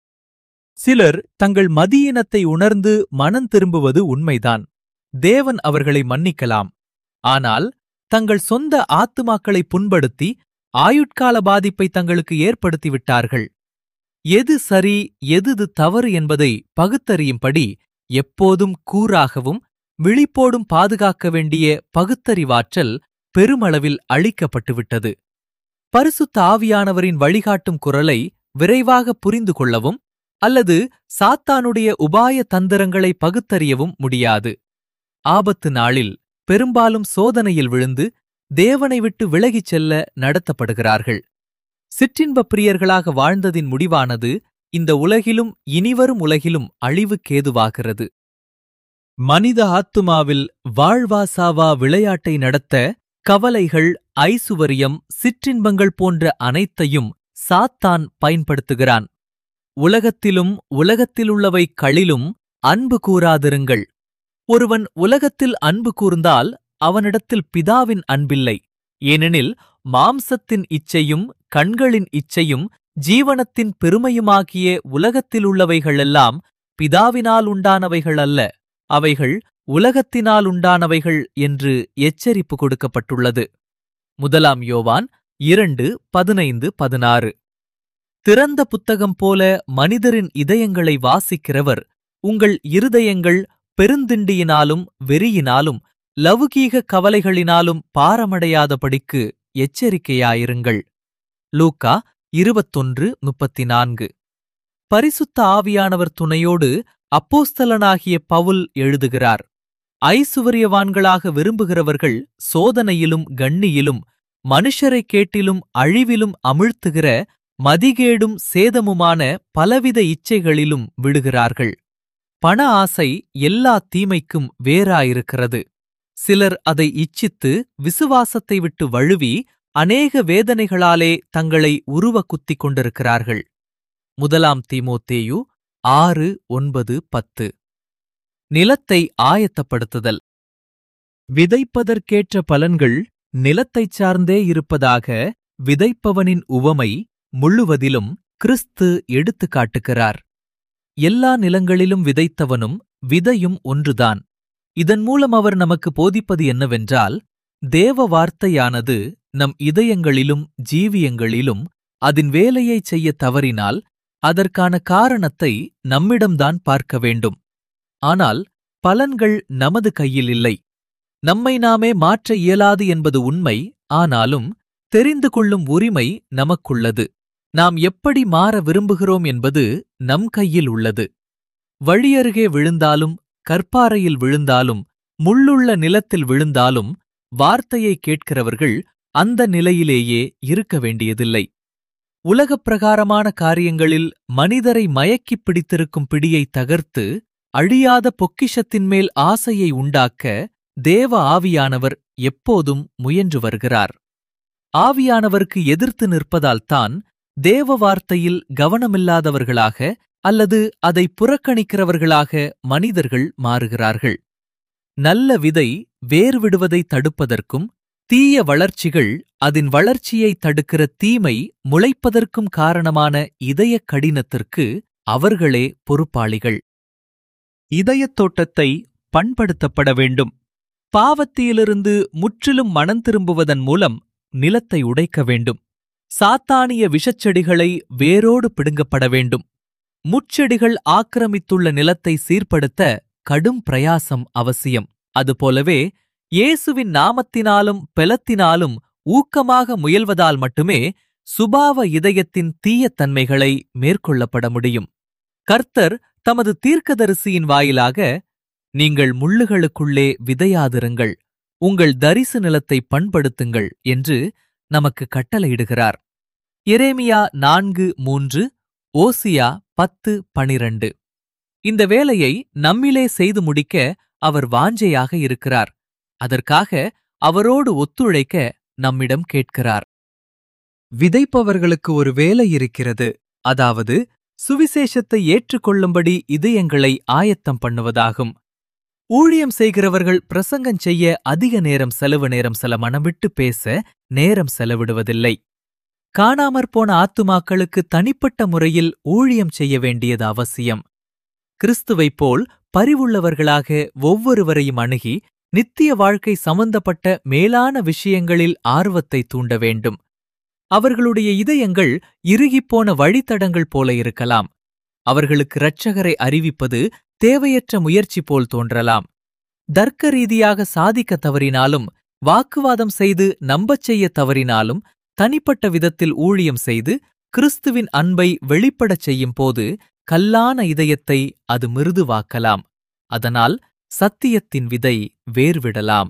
சிலர் தங்கள் மதியினத்தை உணர்ந்து மனம் திரும்புவது உண்மைதான் தேவன் அவர்களை மன்னிக்கலாம் ஆனால் தங்கள் சொந்த ஆத்துமாக்களை புண்படுத்தி ஆயுட்கால பாதிப்பை தங்களுக்கு ஏற்படுத்திவிட்டார்கள் எது சரி எது தவறு என்பதை பகுத்தறியும்படி எப்போதும் கூறாகவும் விழிப்போடும் பாதுகாக்க வேண்டிய பகுத்தறிவாற்றல் பெருமளவில் அளிக்கப்பட்டுவிட்டது பரிசுத்த ஆவியானவரின் வழிகாட்டும் குரலை விரைவாக புரிந்து கொள்ளவும் அல்லது சாத்தானுடைய உபாய தந்திரங்களை பகுத்தறியவும் முடியாது ஆபத்து நாளில் பெரும்பாலும் சோதனையில் விழுந்து தேவனை விட்டு விலகிச் செல்ல நடத்தப்படுகிறார்கள் சிற்றின்பப் பிரியர்களாக வாழ்ந்ததின் முடிவானது இந்த உலகிலும் இனிவரும் உலகிலும் அழிவுக்கேதுவாகிறது மனித ஆத்துமாவில் வாழ்வாசாவா விளையாட்டை நடத்த கவலைகள் ஐசுவரியம் சிற்றின்பங்கள் போன்ற அனைத்தையும் சாத்தான் பயன்படுத்துகிறான் உலகத்திலும் உலகத்திலுள்ளவை களிலும் அன்பு கூறாதிருங்கள் ஒருவன் உலகத்தில் அன்பு கூர்ந்தால் அவனிடத்தில் பிதாவின் அன்பில்லை ஏனெனில் மாம்சத்தின் இச்சையும் கண்களின் இச்சையும் ஜீவனத்தின் பெருமையுமாகிய உலகத்திலுள்ளவைகளெல்லாம் பிதாவினால் உண்டானவைகள் அல்ல அவைகள் உலகத்தினால் உண்டானவைகள் என்று எச்சரிப்பு கொடுக்கப்பட்டுள்ளது முதலாம் யோவான் இரண்டு பதினைந்து பதினாறு திறந்த புத்தகம் போல மனிதரின் இதயங்களை வாசிக்கிறவர் உங்கள் இருதயங்கள் பெருந்திண்டியினாலும் வெறியினாலும் லவுகீக கவலைகளினாலும் பாரமடையாதபடிக்கு எச்சரிக்கையாயிருங்கள் லூக்கா இருபத்தொன்று முப்பத்தி நான்கு பரிசுத்த ஆவியானவர் துணையோடு அப்போஸ்தலனாகிய பவுல் எழுதுகிறார் ஐசுவரியவான்களாக விரும்புகிறவர்கள் சோதனையிலும் கண்ணியிலும் மனுஷரைக் கேட்டிலும் அழிவிலும் அமிழ்த்துகிற மதிகேடும் சேதமுமான பலவித இச்சைகளிலும் விடுகிறார்கள் பண ஆசை எல்லா தீமைக்கும் வேறாயிருக்கிறது சிலர் அதை இச்சித்து விசுவாசத்தை விட்டு வழுவி அநேக வேதனைகளாலே தங்களை உருவ குத்திக் கொண்டிருக்கிறார்கள் முதலாம் தீமோத்தேயு ஆறு ஒன்பது பத்து நிலத்தை ஆயத்தப்படுத்துதல் விதைப்பதற்கேற்ற பலன்கள் நிலத்தைச் சார்ந்தே இருப்பதாக விதைப்பவனின் உவமை முழுவதிலும் கிறிஸ்து எடுத்துக் காட்டுகிறார் எல்லா நிலங்களிலும் விதைத்தவனும் விதையும் ஒன்றுதான் இதன் மூலம் அவர் நமக்கு போதிப்பது என்னவென்றால் தேவ வார்த்தையானது நம் இதயங்களிலும் ஜீவியங்களிலும் அதன் வேலையைச் செய்ய தவறினால் அதற்கான காரணத்தை நம்மிடம்தான் பார்க்க வேண்டும் ஆனால் பலன்கள் நமது கையில் இல்லை நம்மை நாமே மாற்ற இயலாது என்பது உண்மை ஆனாலும் தெரிந்து கொள்ளும் உரிமை நமக்குள்ளது நாம் எப்படி மாற விரும்புகிறோம் என்பது நம் கையில் உள்ளது வழியருகே விழுந்தாலும் கற்பாறையில் விழுந்தாலும் முள்ளுள்ள நிலத்தில் விழுந்தாலும் வார்த்தையை கேட்கிறவர்கள் அந்த நிலையிலேயே இருக்க வேண்டியதில்லை உலகப் பிரகாரமான காரியங்களில் மனிதரை மயக்கிப் பிடித்திருக்கும் பிடியை தகர்த்து அழியாத பொக்கிஷத்தின் மேல் ஆசையை உண்டாக்க தேவ ஆவியானவர் எப்போதும் முயன்று வருகிறார் ஆவியானவருக்கு எதிர்த்து நிற்பதால்தான் தேவ வார்த்தையில் கவனமில்லாதவர்களாக அல்லது அதை புறக்கணிக்கிறவர்களாக மனிதர்கள் மாறுகிறார்கள் நல்ல விதை வேர் விடுவதை தடுப்பதற்கும் தீய வளர்ச்சிகள் அதன் வளர்ச்சியை தடுக்கிற தீமை முளைப்பதற்கும் காரணமான இதயக் கடினத்திற்கு அவர்களே பொறுப்பாளிகள் இதயத் தோட்டத்தை பண்படுத்தப்பட வேண்டும் பாவத்தியிலிருந்து முற்றிலும் மனம் திரும்புவதன் மூலம் நிலத்தை உடைக்க வேண்டும் சாத்தானிய விஷச்செடிகளை வேரோடு பிடுங்கப்பட வேண்டும் முட்செடிகள் ஆக்கிரமித்துள்ள நிலத்தை சீர்படுத்த கடும் பிரயாசம் அவசியம் அதுபோலவே இயேசுவின் நாமத்தினாலும் பெலத்தினாலும் ஊக்கமாக முயல்வதால் மட்டுமே சுபாவ இதயத்தின் தீயத் தன்மைகளை மேற்கொள்ளப்பட முடியும் கர்த்தர் தமது தீர்க்கதரிசியின் வாயிலாக நீங்கள் முள்ளுகளுக்குள்ளே விதையாதிருங்கள் உங்கள் தரிசு நிலத்தை பண்படுத்துங்கள் என்று நமக்கு கட்டளையிடுகிறார் எரேமியா நான்கு மூன்று ஓசியா பத்து பனிரண்டு இந்த வேலையை நம்மிலே செய்து முடிக்க அவர் வாஞ்சையாக இருக்கிறார் அதற்காக அவரோடு ஒத்துழைக்க நம்மிடம் கேட்கிறார் விதைப்பவர்களுக்கு ஒரு வேலை இருக்கிறது அதாவது சுவிசேஷத்தை ஏற்றுக்கொள்ளும்படி இதயங்களை ஆயத்தம் பண்ணுவதாகும் ஊழியம் செய்கிறவர்கள் பிரசங்கஞ் செய்ய அதிக நேரம் செலவு நேரம் சில மனமிட்டு பேச நேரம் செலவிடுவதில்லை காணாமற் போன ஆத்துமாக்களுக்கு தனிப்பட்ட முறையில் ஊழியம் செய்ய வேண்டியது அவசியம் கிறிஸ்துவைப் போல் பரிவுள்ளவர்களாக ஒவ்வொருவரையும் அணுகி நித்திய வாழ்க்கை சம்பந்தப்பட்ட மேலான விஷயங்களில் ஆர்வத்தை தூண்ட வேண்டும் அவர்களுடைய இதயங்கள் இறுகிப்போன வழித்தடங்கள் போல இருக்கலாம் அவர்களுக்கு இரட்சகரை அறிவிப்பது தேவையற்ற முயற்சி போல் தோன்றலாம் தர்க்க ரீதியாக சாதிக்க தவறினாலும் வாக்குவாதம் செய்து நம்பச் செய்ய தவறினாலும் தனிப்பட்ட விதத்தில் ஊழியம் செய்து கிறிஸ்துவின் அன்பை வெளிப்படச் செய்யும் போது கல்லான இதயத்தை அது மிருதுவாக்கலாம் அதனால் சத்தியத்தின் விதை வேர்விடலாம்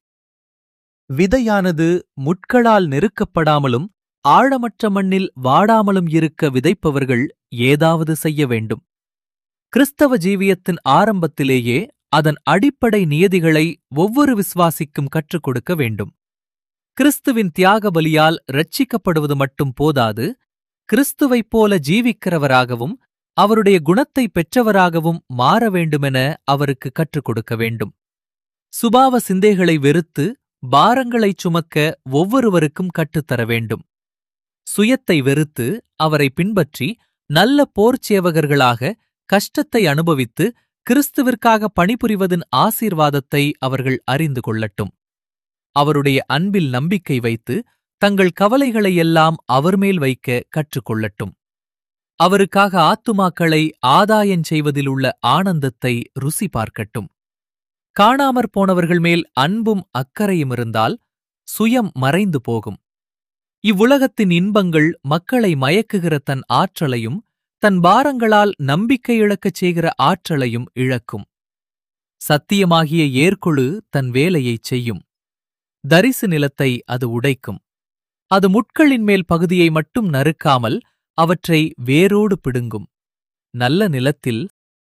விதையானது முட்களால் நெருக்கப்படாமலும் ஆழமற்ற மண்ணில் வாடாமலும் இருக்க விதைப்பவர்கள் ஏதாவது செய்ய வேண்டும் கிறிஸ்தவ ஜீவியத்தின் ஆரம்பத்திலேயே அதன் அடிப்படை நியதிகளை ஒவ்வொரு விசுவாசிக்கும் கற்றுக் கொடுக்க வேண்டும் கிறிஸ்துவின் தியாக பலியால் ரட்சிக்கப்படுவது மட்டும் போதாது கிறிஸ்துவைப் போல ஜீவிக்கிறவராகவும் அவருடைய குணத்தை பெற்றவராகவும் மாற வேண்டுமென அவருக்கு கற்றுக் கொடுக்க வேண்டும் சுபாவ சிந்தைகளை வெறுத்து பாரங்களைச் சுமக்க ஒவ்வொருவருக்கும் கற்றுத்தர வேண்டும் சுயத்தை வெறுத்து அவரை பின்பற்றி நல்ல போர்ச்சேவகர்களாக கஷ்டத்தை அனுபவித்து கிறிஸ்துவிற்காக பணிபுரிவதன் ஆசீர்வாதத்தை அவர்கள் அறிந்து கொள்ளட்டும் அவருடைய அன்பில் நம்பிக்கை வைத்து தங்கள் கவலைகளையெல்லாம் அவர் மேல் வைக்க கற்றுக்கொள்ளட்டும் அவருக்காக ஆத்துமாக்களை ஆதாயஞ் செய்வதில் உள்ள ஆனந்தத்தை ருசி பார்க்கட்டும் காணாமற் போனவர்கள் மேல் அன்பும் அக்கறையும் இருந்தால் சுயம் மறைந்து போகும் இவ்வுலகத்தின் இன்பங்கள் மக்களை மயக்குகிற தன் ஆற்றலையும் தன் பாரங்களால் நம்பிக்கை இழக்கச் செய்கிற ஆற்றலையும் இழக்கும் சத்தியமாகிய ஏர்கொழு தன் வேலையைச் செய்யும் தரிசு நிலத்தை அது உடைக்கும் அது முட்களின் மேல் பகுதியை மட்டும் நறுக்காமல் அவற்றை வேரோடு பிடுங்கும் நல்ல நிலத்தில்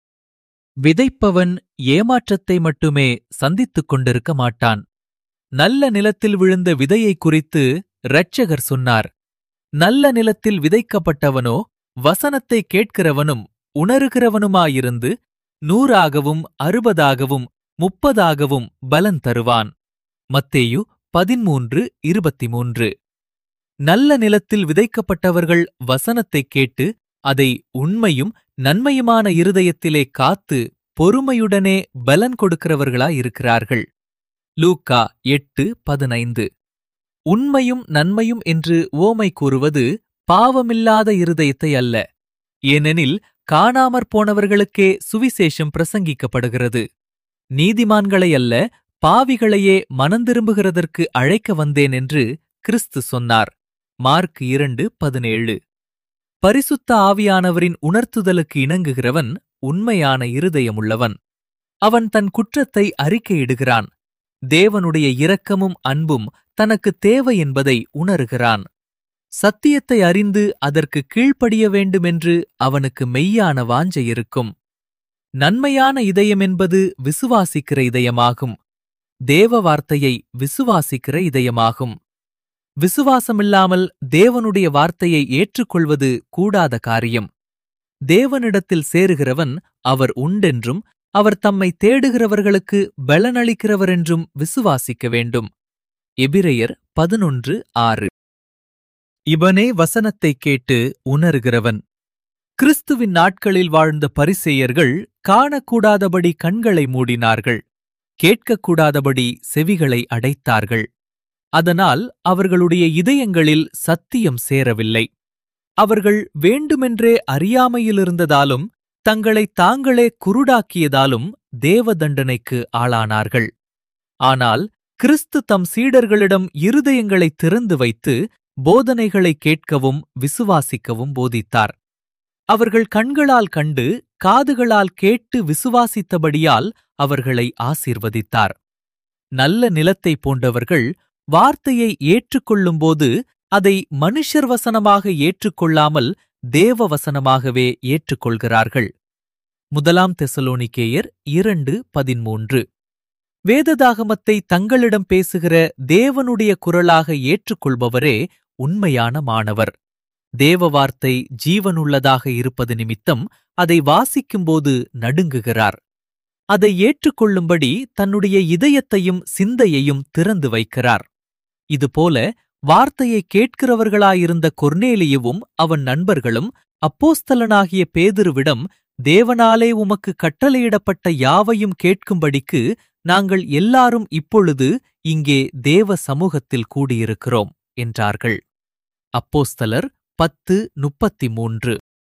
விதைப்பவன் ஏமாற்றத்தை மட்டுமே சந்தித்துக் கொண்டிருக்க மாட்டான் நல்ல நிலத்தில் விழுந்த விதையை குறித்து இரட்சகர் சொன்னார் நல்ல நிலத்தில் விதைக்கப்பட்டவனோ வசனத்தை கேட்கிறவனும் உணருகிறவனுமாயிருந்து நூறாகவும் அறுபதாகவும் முப்பதாகவும் பலன் தருவான் மத்தேயு பதிமூன்று இருபத்தி மூன்று நல்ல நிலத்தில் விதைக்கப்பட்டவர்கள் வசனத்தைக் கேட்டு அதை உண்மையும் நன்மையுமான இருதயத்திலே காத்து பொறுமையுடனே பலன் கொடுக்கிறவர்களாயிருக்கிறார்கள் லூக்கா எட்டு பதினைந்து உண்மையும் நன்மையும் என்று ஓமை கூறுவது பாவமில்லாத இருதயத்தை அல்ல ஏனெனில் காணாமற் போனவர்களுக்கே சுவிசேஷம் பிரசங்கிக்கப்படுகிறது நீதிமான்களை அல்ல பாவிகளையே மனந்திரும்புகிறதற்கு அழைக்க வந்தேன் என்று கிறிஸ்து சொன்னார் மார்க் இரண்டு பதினேழு பரிசுத்த ஆவியானவரின் உணர்த்துதலுக்கு இணங்குகிறவன் உண்மையான இருதயமுள்ளவன் அவன் தன் குற்றத்தை அறிக்கையிடுகிறான் தேவனுடைய இரக்கமும் அன்பும் தனக்கு தேவை என்பதை உணருகிறான் சத்தியத்தை அறிந்து அதற்கு கீழ்ப்படிய வேண்டுமென்று அவனுக்கு மெய்யான வாஞ்சை இருக்கும் நன்மையான இதயம் என்பது விசுவாசிக்கிற இதயமாகும் தேவ வார்த்தையை விசுவாசிக்கிற இதயமாகும் விசுவாசமில்லாமல் தேவனுடைய வார்த்தையை ஏற்றுக்கொள்வது கூடாத காரியம் தேவனிடத்தில் சேருகிறவன் அவர் உண்டென்றும் அவர் தம்மை தேடுகிறவர்களுக்கு பலனளிக்கிறவரென்றும் விசுவாசிக்க வேண்டும் எபிரெயர் பதினொன்று ஆறு இவனே வசனத்தைக் கேட்டு உணர்கிறவன் கிறிஸ்துவின் நாட்களில் வாழ்ந்த பரிசேயர்கள் காணக்கூடாதபடி கண்களை மூடினார்கள் கேட்கக்கூடாதபடி செவிகளை அடைத்தார்கள் அதனால் அவர்களுடைய இதயங்களில் சத்தியம் சேரவில்லை அவர்கள் வேண்டுமென்றே அறியாமையிலிருந்ததாலும் தங்களை தாங்களே குருடாக்கியதாலும் தேவ தண்டனைக்கு ஆளானார்கள் ஆனால் கிறிஸ்து தம் சீடர்களிடம் இருதயங்களை திறந்து வைத்து போதனைகளை கேட்கவும் விசுவாசிக்கவும் போதித்தார் அவர்கள் கண்களால் கண்டு காதுகளால் கேட்டு விசுவாசித்தபடியால் அவர்களை ஆசீர்வதித்தார் நல்ல நிலத்தை போன்றவர்கள் வார்த்தையை ஏற்றுக்கொள்ளும்போது அதை மனுஷர் வசனமாக ஏற்றுக்கொள்ளாமல் தேவ வசனமாகவே ஏற்றுக்கொள்கிறார்கள் முதலாம் தெசலோனிக்கேயர் இரண்டு பதிமூன்று வேததாகமத்தை தங்களிடம் பேசுகிற தேவனுடைய குரலாக ஏற்றுக்கொள்பவரே உண்மையான மாணவர் தேவ வார்த்தை ஜீவனுள்ளதாக இருப்பது நிமித்தம் அதை வாசிக்கும்போது நடுங்குகிறார் அதை ஏற்றுக்கொள்ளும்படி தன்னுடைய இதயத்தையும் சிந்தையையும் திறந்து வைக்கிறார் இதுபோல வார்த்தையை கேட்கிறவர்களாயிருந்த கொர்னேலியுவும் அவன் நண்பர்களும் அப்போஸ்தலனாகிய பேதுருவிடம் தேவனாலே உமக்கு கட்டளையிடப்பட்ட யாவையும் கேட்கும்படிக்கு நாங்கள் எல்லாரும் இப்பொழுது இங்கே தேவ சமூகத்தில் கூடியிருக்கிறோம் என்றார்கள் அப்போஸ்தலர் பத்து முப்பத்தி மூன்று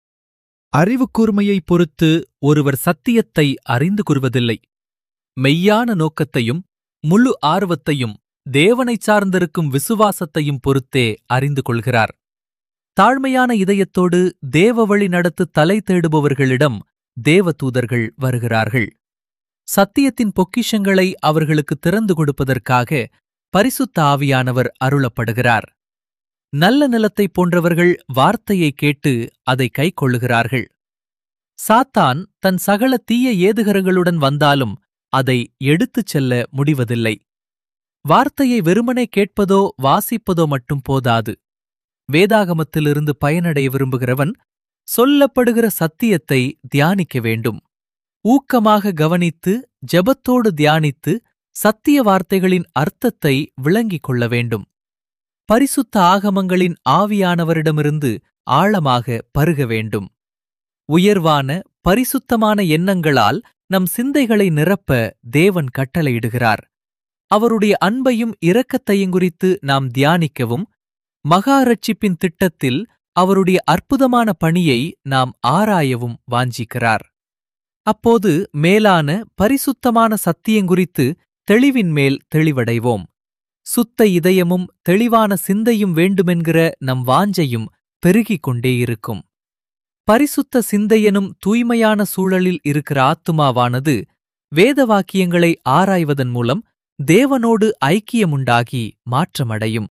அறிவுக்கூர்மையைப் பொறுத்து ஒருவர் சத்தியத்தை அறிந்து கூறுவதில்லை மெய்யான நோக்கத்தையும் முழு ஆர்வத்தையும் தேவனைச் சார்ந்திருக்கும் விசுவாசத்தையும் பொறுத்தே அறிந்து கொள்கிறார் தாழ்மையான இதயத்தோடு தேவ வழி நடத்து தலை தேடுபவர்களிடம் தேவதூதர்கள் வருகிறார்கள் சத்தியத்தின் பொக்கிஷங்களை அவர்களுக்கு திறந்து கொடுப்பதற்காக பரிசுத்த ஆவியானவர் அருளப்படுகிறார் நல்ல நிலத்தைப் போன்றவர்கள் வார்த்தையை கேட்டு அதை கைக்கொள்ளுகிறார்கள் சாத்தான் தன் சகல தீய ஏதுகரங்களுடன் வந்தாலும் அதை எடுத்துச் செல்ல முடிவதில்லை வார்த்தையை வெறுமனே கேட்பதோ வாசிப்பதோ மட்டும் போதாது வேதாகமத்திலிருந்து பயனடைய விரும்புகிறவன் சொல்லப்படுகிற சத்தியத்தை தியானிக்க வேண்டும் ஊக்கமாக கவனித்து ஜெபத்தோடு தியானித்து சத்திய வார்த்தைகளின் அர்த்தத்தை விளங்கிக் கொள்ள வேண்டும் பரிசுத்த ஆகமங்களின் ஆவியானவரிடமிருந்து ஆழமாக பருக வேண்டும் உயர்வான பரிசுத்தமான எண்ணங்களால் நம் சிந்தைகளை நிரப்ப தேவன் கட்டளையிடுகிறார் அவருடைய அன்பையும் இரக்கத்தையும் குறித்து நாம் தியானிக்கவும் மகா ரட்சிப்பின் திட்டத்தில் அவருடைய அற்புதமான பணியை நாம் ஆராயவும் வாஞ்சிக்கிறார் அப்போது மேலான பரிசுத்தமான சத்தியங்குறித்து தெளிவின் மேல் தெளிவடைவோம் சுத்த இதயமும் தெளிவான சிந்தையும் வேண்டுமென்கிற நம் வாஞ்சையும் பெருகிக் கொண்டே இருக்கும் பரிசுத்த சிந்தையெனும் தூய்மையான சூழலில் இருக்கிற ஆத்துமாவானது வேத வாக்கியங்களை ஆராய்வதன் மூலம் தேவனோடு ஐக்கியமுண்டாகி மாற்றமடையும்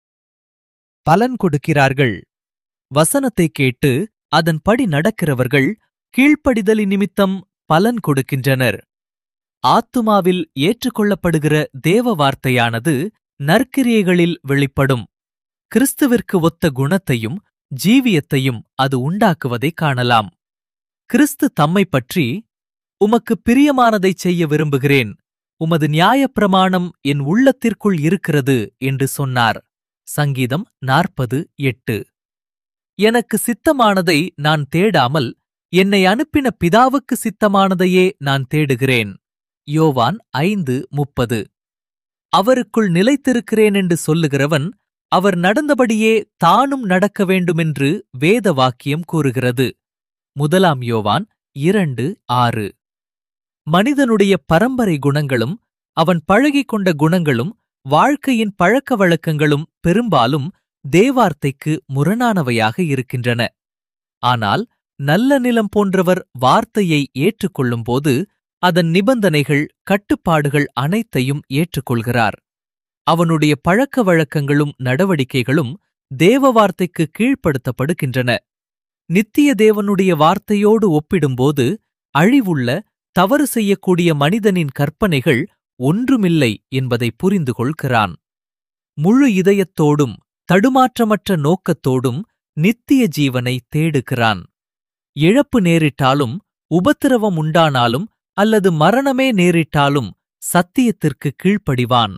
பலன் கொடுக்கிறார்கள் வசனத்தை கேட்டு அதன்படி நடக்கிறவர்கள் கீழ்ப்படிதலின் நிமித்தம் பலன் கொடுக்கின்றனர் ஆத்துமாவில் ஏற்றுக்கொள்ளப்படுகிற தேவ வார்த்தையானது நற்கிரியைகளில் வெளிப்படும் கிறிஸ்துவிற்கு ஒத்த குணத்தையும் ஜீவியத்தையும் அது உண்டாக்குவதைக் காணலாம் கிறிஸ்து தம்மைப் பற்றி உமக்கு பிரியமானதைச் செய்ய விரும்புகிறேன் உமது நியாயப்பிரமாணம் என் உள்ளத்திற்குள் இருக்கிறது என்று சொன்னார் சங்கீதம் நாற்பது எட்டு எனக்கு சித்தமானதை நான் தேடாமல் என்னை அனுப்பின பிதாவுக்கு சித்தமானதையே நான் தேடுகிறேன் யோவான் ஐந்து முப்பது அவருக்குள் நிலைத்திருக்கிறேன் என்று சொல்லுகிறவன் அவர் நடந்தபடியே தானும் நடக்க வேண்டுமென்று வேத வாக்கியம் கூறுகிறது முதலாம் யோவான் இரண்டு ஆறு மனிதனுடைய பரம்பரை குணங்களும் அவன் பழகிக் கொண்ட குணங்களும் வாழ்க்கையின் பழக்க வழக்கங்களும் பெரும்பாலும் தேவார்த்தைக்கு முரணானவையாக இருக்கின்றன ஆனால் நல்ல நிலம் போன்றவர் வார்த்தையை ஏற்றுக்கொள்ளும்போது அதன் நிபந்தனைகள் கட்டுப்பாடுகள் அனைத்தையும் ஏற்றுக்கொள்கிறார் அவனுடைய பழக்க வழக்கங்களும் நடவடிக்கைகளும் தேவ வார்த்தைக்கு கீழ்ப்படுத்தப்படுகின்றன நித்திய தேவனுடைய வார்த்தையோடு ஒப்பிடும்போது அழிவுள்ள தவறு செய்யக்கூடிய மனிதனின் கற்பனைகள் ஒன்றுமில்லை என்பதை புரிந்து கொள்கிறான் முழு இதயத்தோடும் தடுமாற்றமற்ற நோக்கத்தோடும் நித்திய ஜீவனை தேடுகிறான் இழப்பு நேரிட்டாலும் உபத்திரவம் உண்டானாலும் அல்லது மரணமே நேரிட்டாலும் சத்தியத்திற்கு கீழ்ப்படிவான்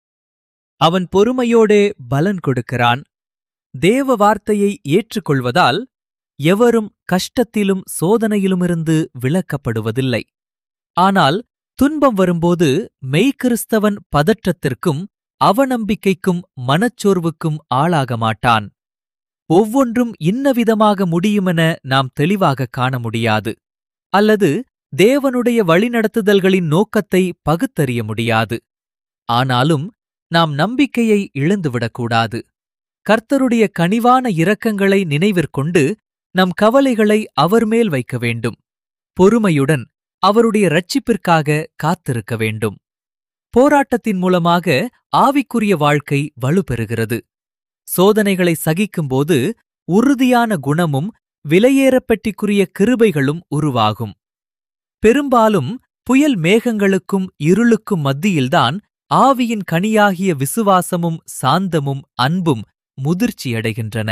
அவன் பொறுமையோடே பலன் கொடுக்கிறான் தேவ வார்த்தையை ஏற்றுக்கொள்வதால் எவரும் கஷ்டத்திலும் சோதனையிலுமிருந்து விலக்கப்படுவதில்லை ஆனால் துன்பம் வரும்போது மெய்கிறிஸ்தவன் பதற்றத்திற்கும் அவநம்பிக்கைக்கும் மனச்சோர்வுக்கும் ஆளாக மாட்டான் ஒவ்வொன்றும் இன்னவிதமாக முடியுமென நாம் தெளிவாக காண முடியாது அல்லது தேவனுடைய வழிநடத்துதல்களின் நோக்கத்தை பகுத்தறிய முடியாது ஆனாலும் நாம் நம்பிக்கையை இழந்துவிடக்கூடாது கர்த்தருடைய கனிவான இரக்கங்களை நினைவிற்கொண்டு நம் கவலைகளை அவர் மேல் வைக்க வேண்டும் பொறுமையுடன் அவருடைய இரட்சிப்பிற்காக காத்திருக்க வேண்டும் போராட்டத்தின் மூலமாக ஆவிக்குரிய வாழ்க்கை வலுப்பெறுகிறது சோதனைகளை சகிக்கும்போது உறுதியான குணமும் விலையேறப்பெட்டிக்குரிய கிருபைகளும் உருவாகும் பெரும்பாலும் புயல் மேகங்களுக்கும் இருளுக்கும் மத்தியில்தான் ஆவியின் கனியாகிய விசுவாசமும் சாந்தமும் அன்பும் முதிர்ச்சியடைகின்றன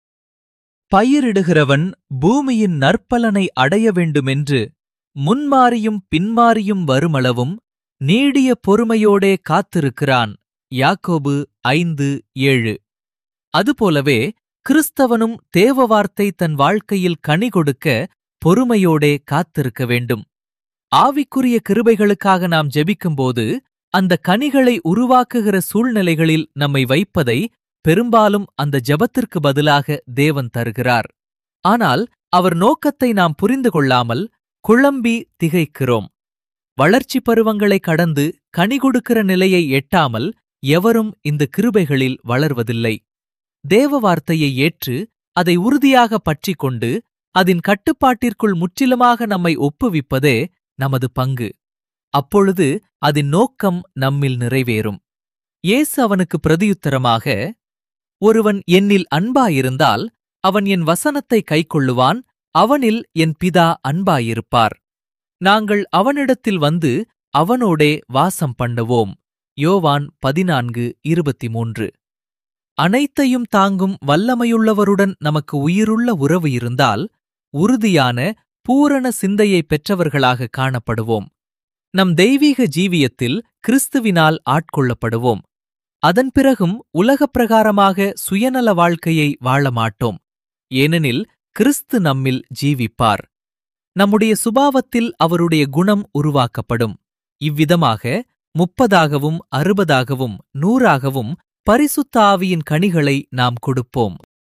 பயிரிடுகிறவன் பூமியின் நற்பலனை அடைய வேண்டுமென்று முன்மாறியும் பின்மாறியும் வருமளவும் நீடிய பொறுமையோடே காத்திருக்கிறான் யாக்கோபு ஐந்து ஏழு அதுபோலவே கிறிஸ்தவனும் தேவ வார்த்தை தன் வாழ்க்கையில் கனி கொடுக்க பொறுமையோடே காத்திருக்க வேண்டும் ஆவிக்குரிய கிருபைகளுக்காக நாம் ஜெபிக்கும்போது அந்த கனிகளை உருவாக்குகிற சூழ்நிலைகளில் நம்மை வைப்பதை பெரும்பாலும் அந்த ஜெபத்திற்கு பதிலாக தேவன் தருகிறார் ஆனால் அவர் நோக்கத்தை நாம் புரிந்து கொள்ளாமல் குழம்பி திகைக்கிறோம் வளர்ச்சி பருவங்களை கடந்து கனி கொடுக்கிற நிலையை எட்டாமல் எவரும் இந்த கிருபைகளில் வளர்வதில்லை தேவ வார்த்தையை ஏற்று அதை உறுதியாக பற்றிக் கொண்டு அதன் கட்டுப்பாட்டிற்குள் முற்றிலுமாக நம்மை ஒப்புவிப்பதே நமது பங்கு அப்பொழுது அதன் நோக்கம் நம்மில் நிறைவேறும் இயேசு அவனுக்கு பிரதியுத்தரமாக ஒருவன் என்னில் அன்பாயிருந்தால் அவன் என் வசனத்தை கைக்கொள்ளுவான் அவனில் என் பிதா அன்பாயிருப்பார் நாங்கள் அவனிடத்தில் வந்து அவனோடே வாசம் பண்ணுவோம் யோவான் பதினான்கு இருபத்தி மூன்று அனைத்தையும் தாங்கும் வல்லமையுள்ளவருடன் நமக்கு உயிருள்ள உறவு இருந்தால் உறுதியான பூரண சிந்தையை பெற்றவர்களாக காணப்படுவோம் நம் தெய்வீக ஜீவியத்தில் கிறிஸ்துவினால் ஆட்கொள்ளப்படுவோம் அதன் பிறகும் உலகப் பிரகாரமாக சுயநல வாழ்க்கையை வாழ மாட்டோம் ஏனெனில் கிறிஸ்து நம்மில் ஜீவிப்பார் நம்முடைய சுபாவத்தில் அவருடைய குணம் உருவாக்கப்படும் இவ்விதமாக முப்பதாகவும் அறுபதாகவும் நூறாகவும் பரிசுத்த ஆவியின் கனிகளை நாம் கொடுப்போம்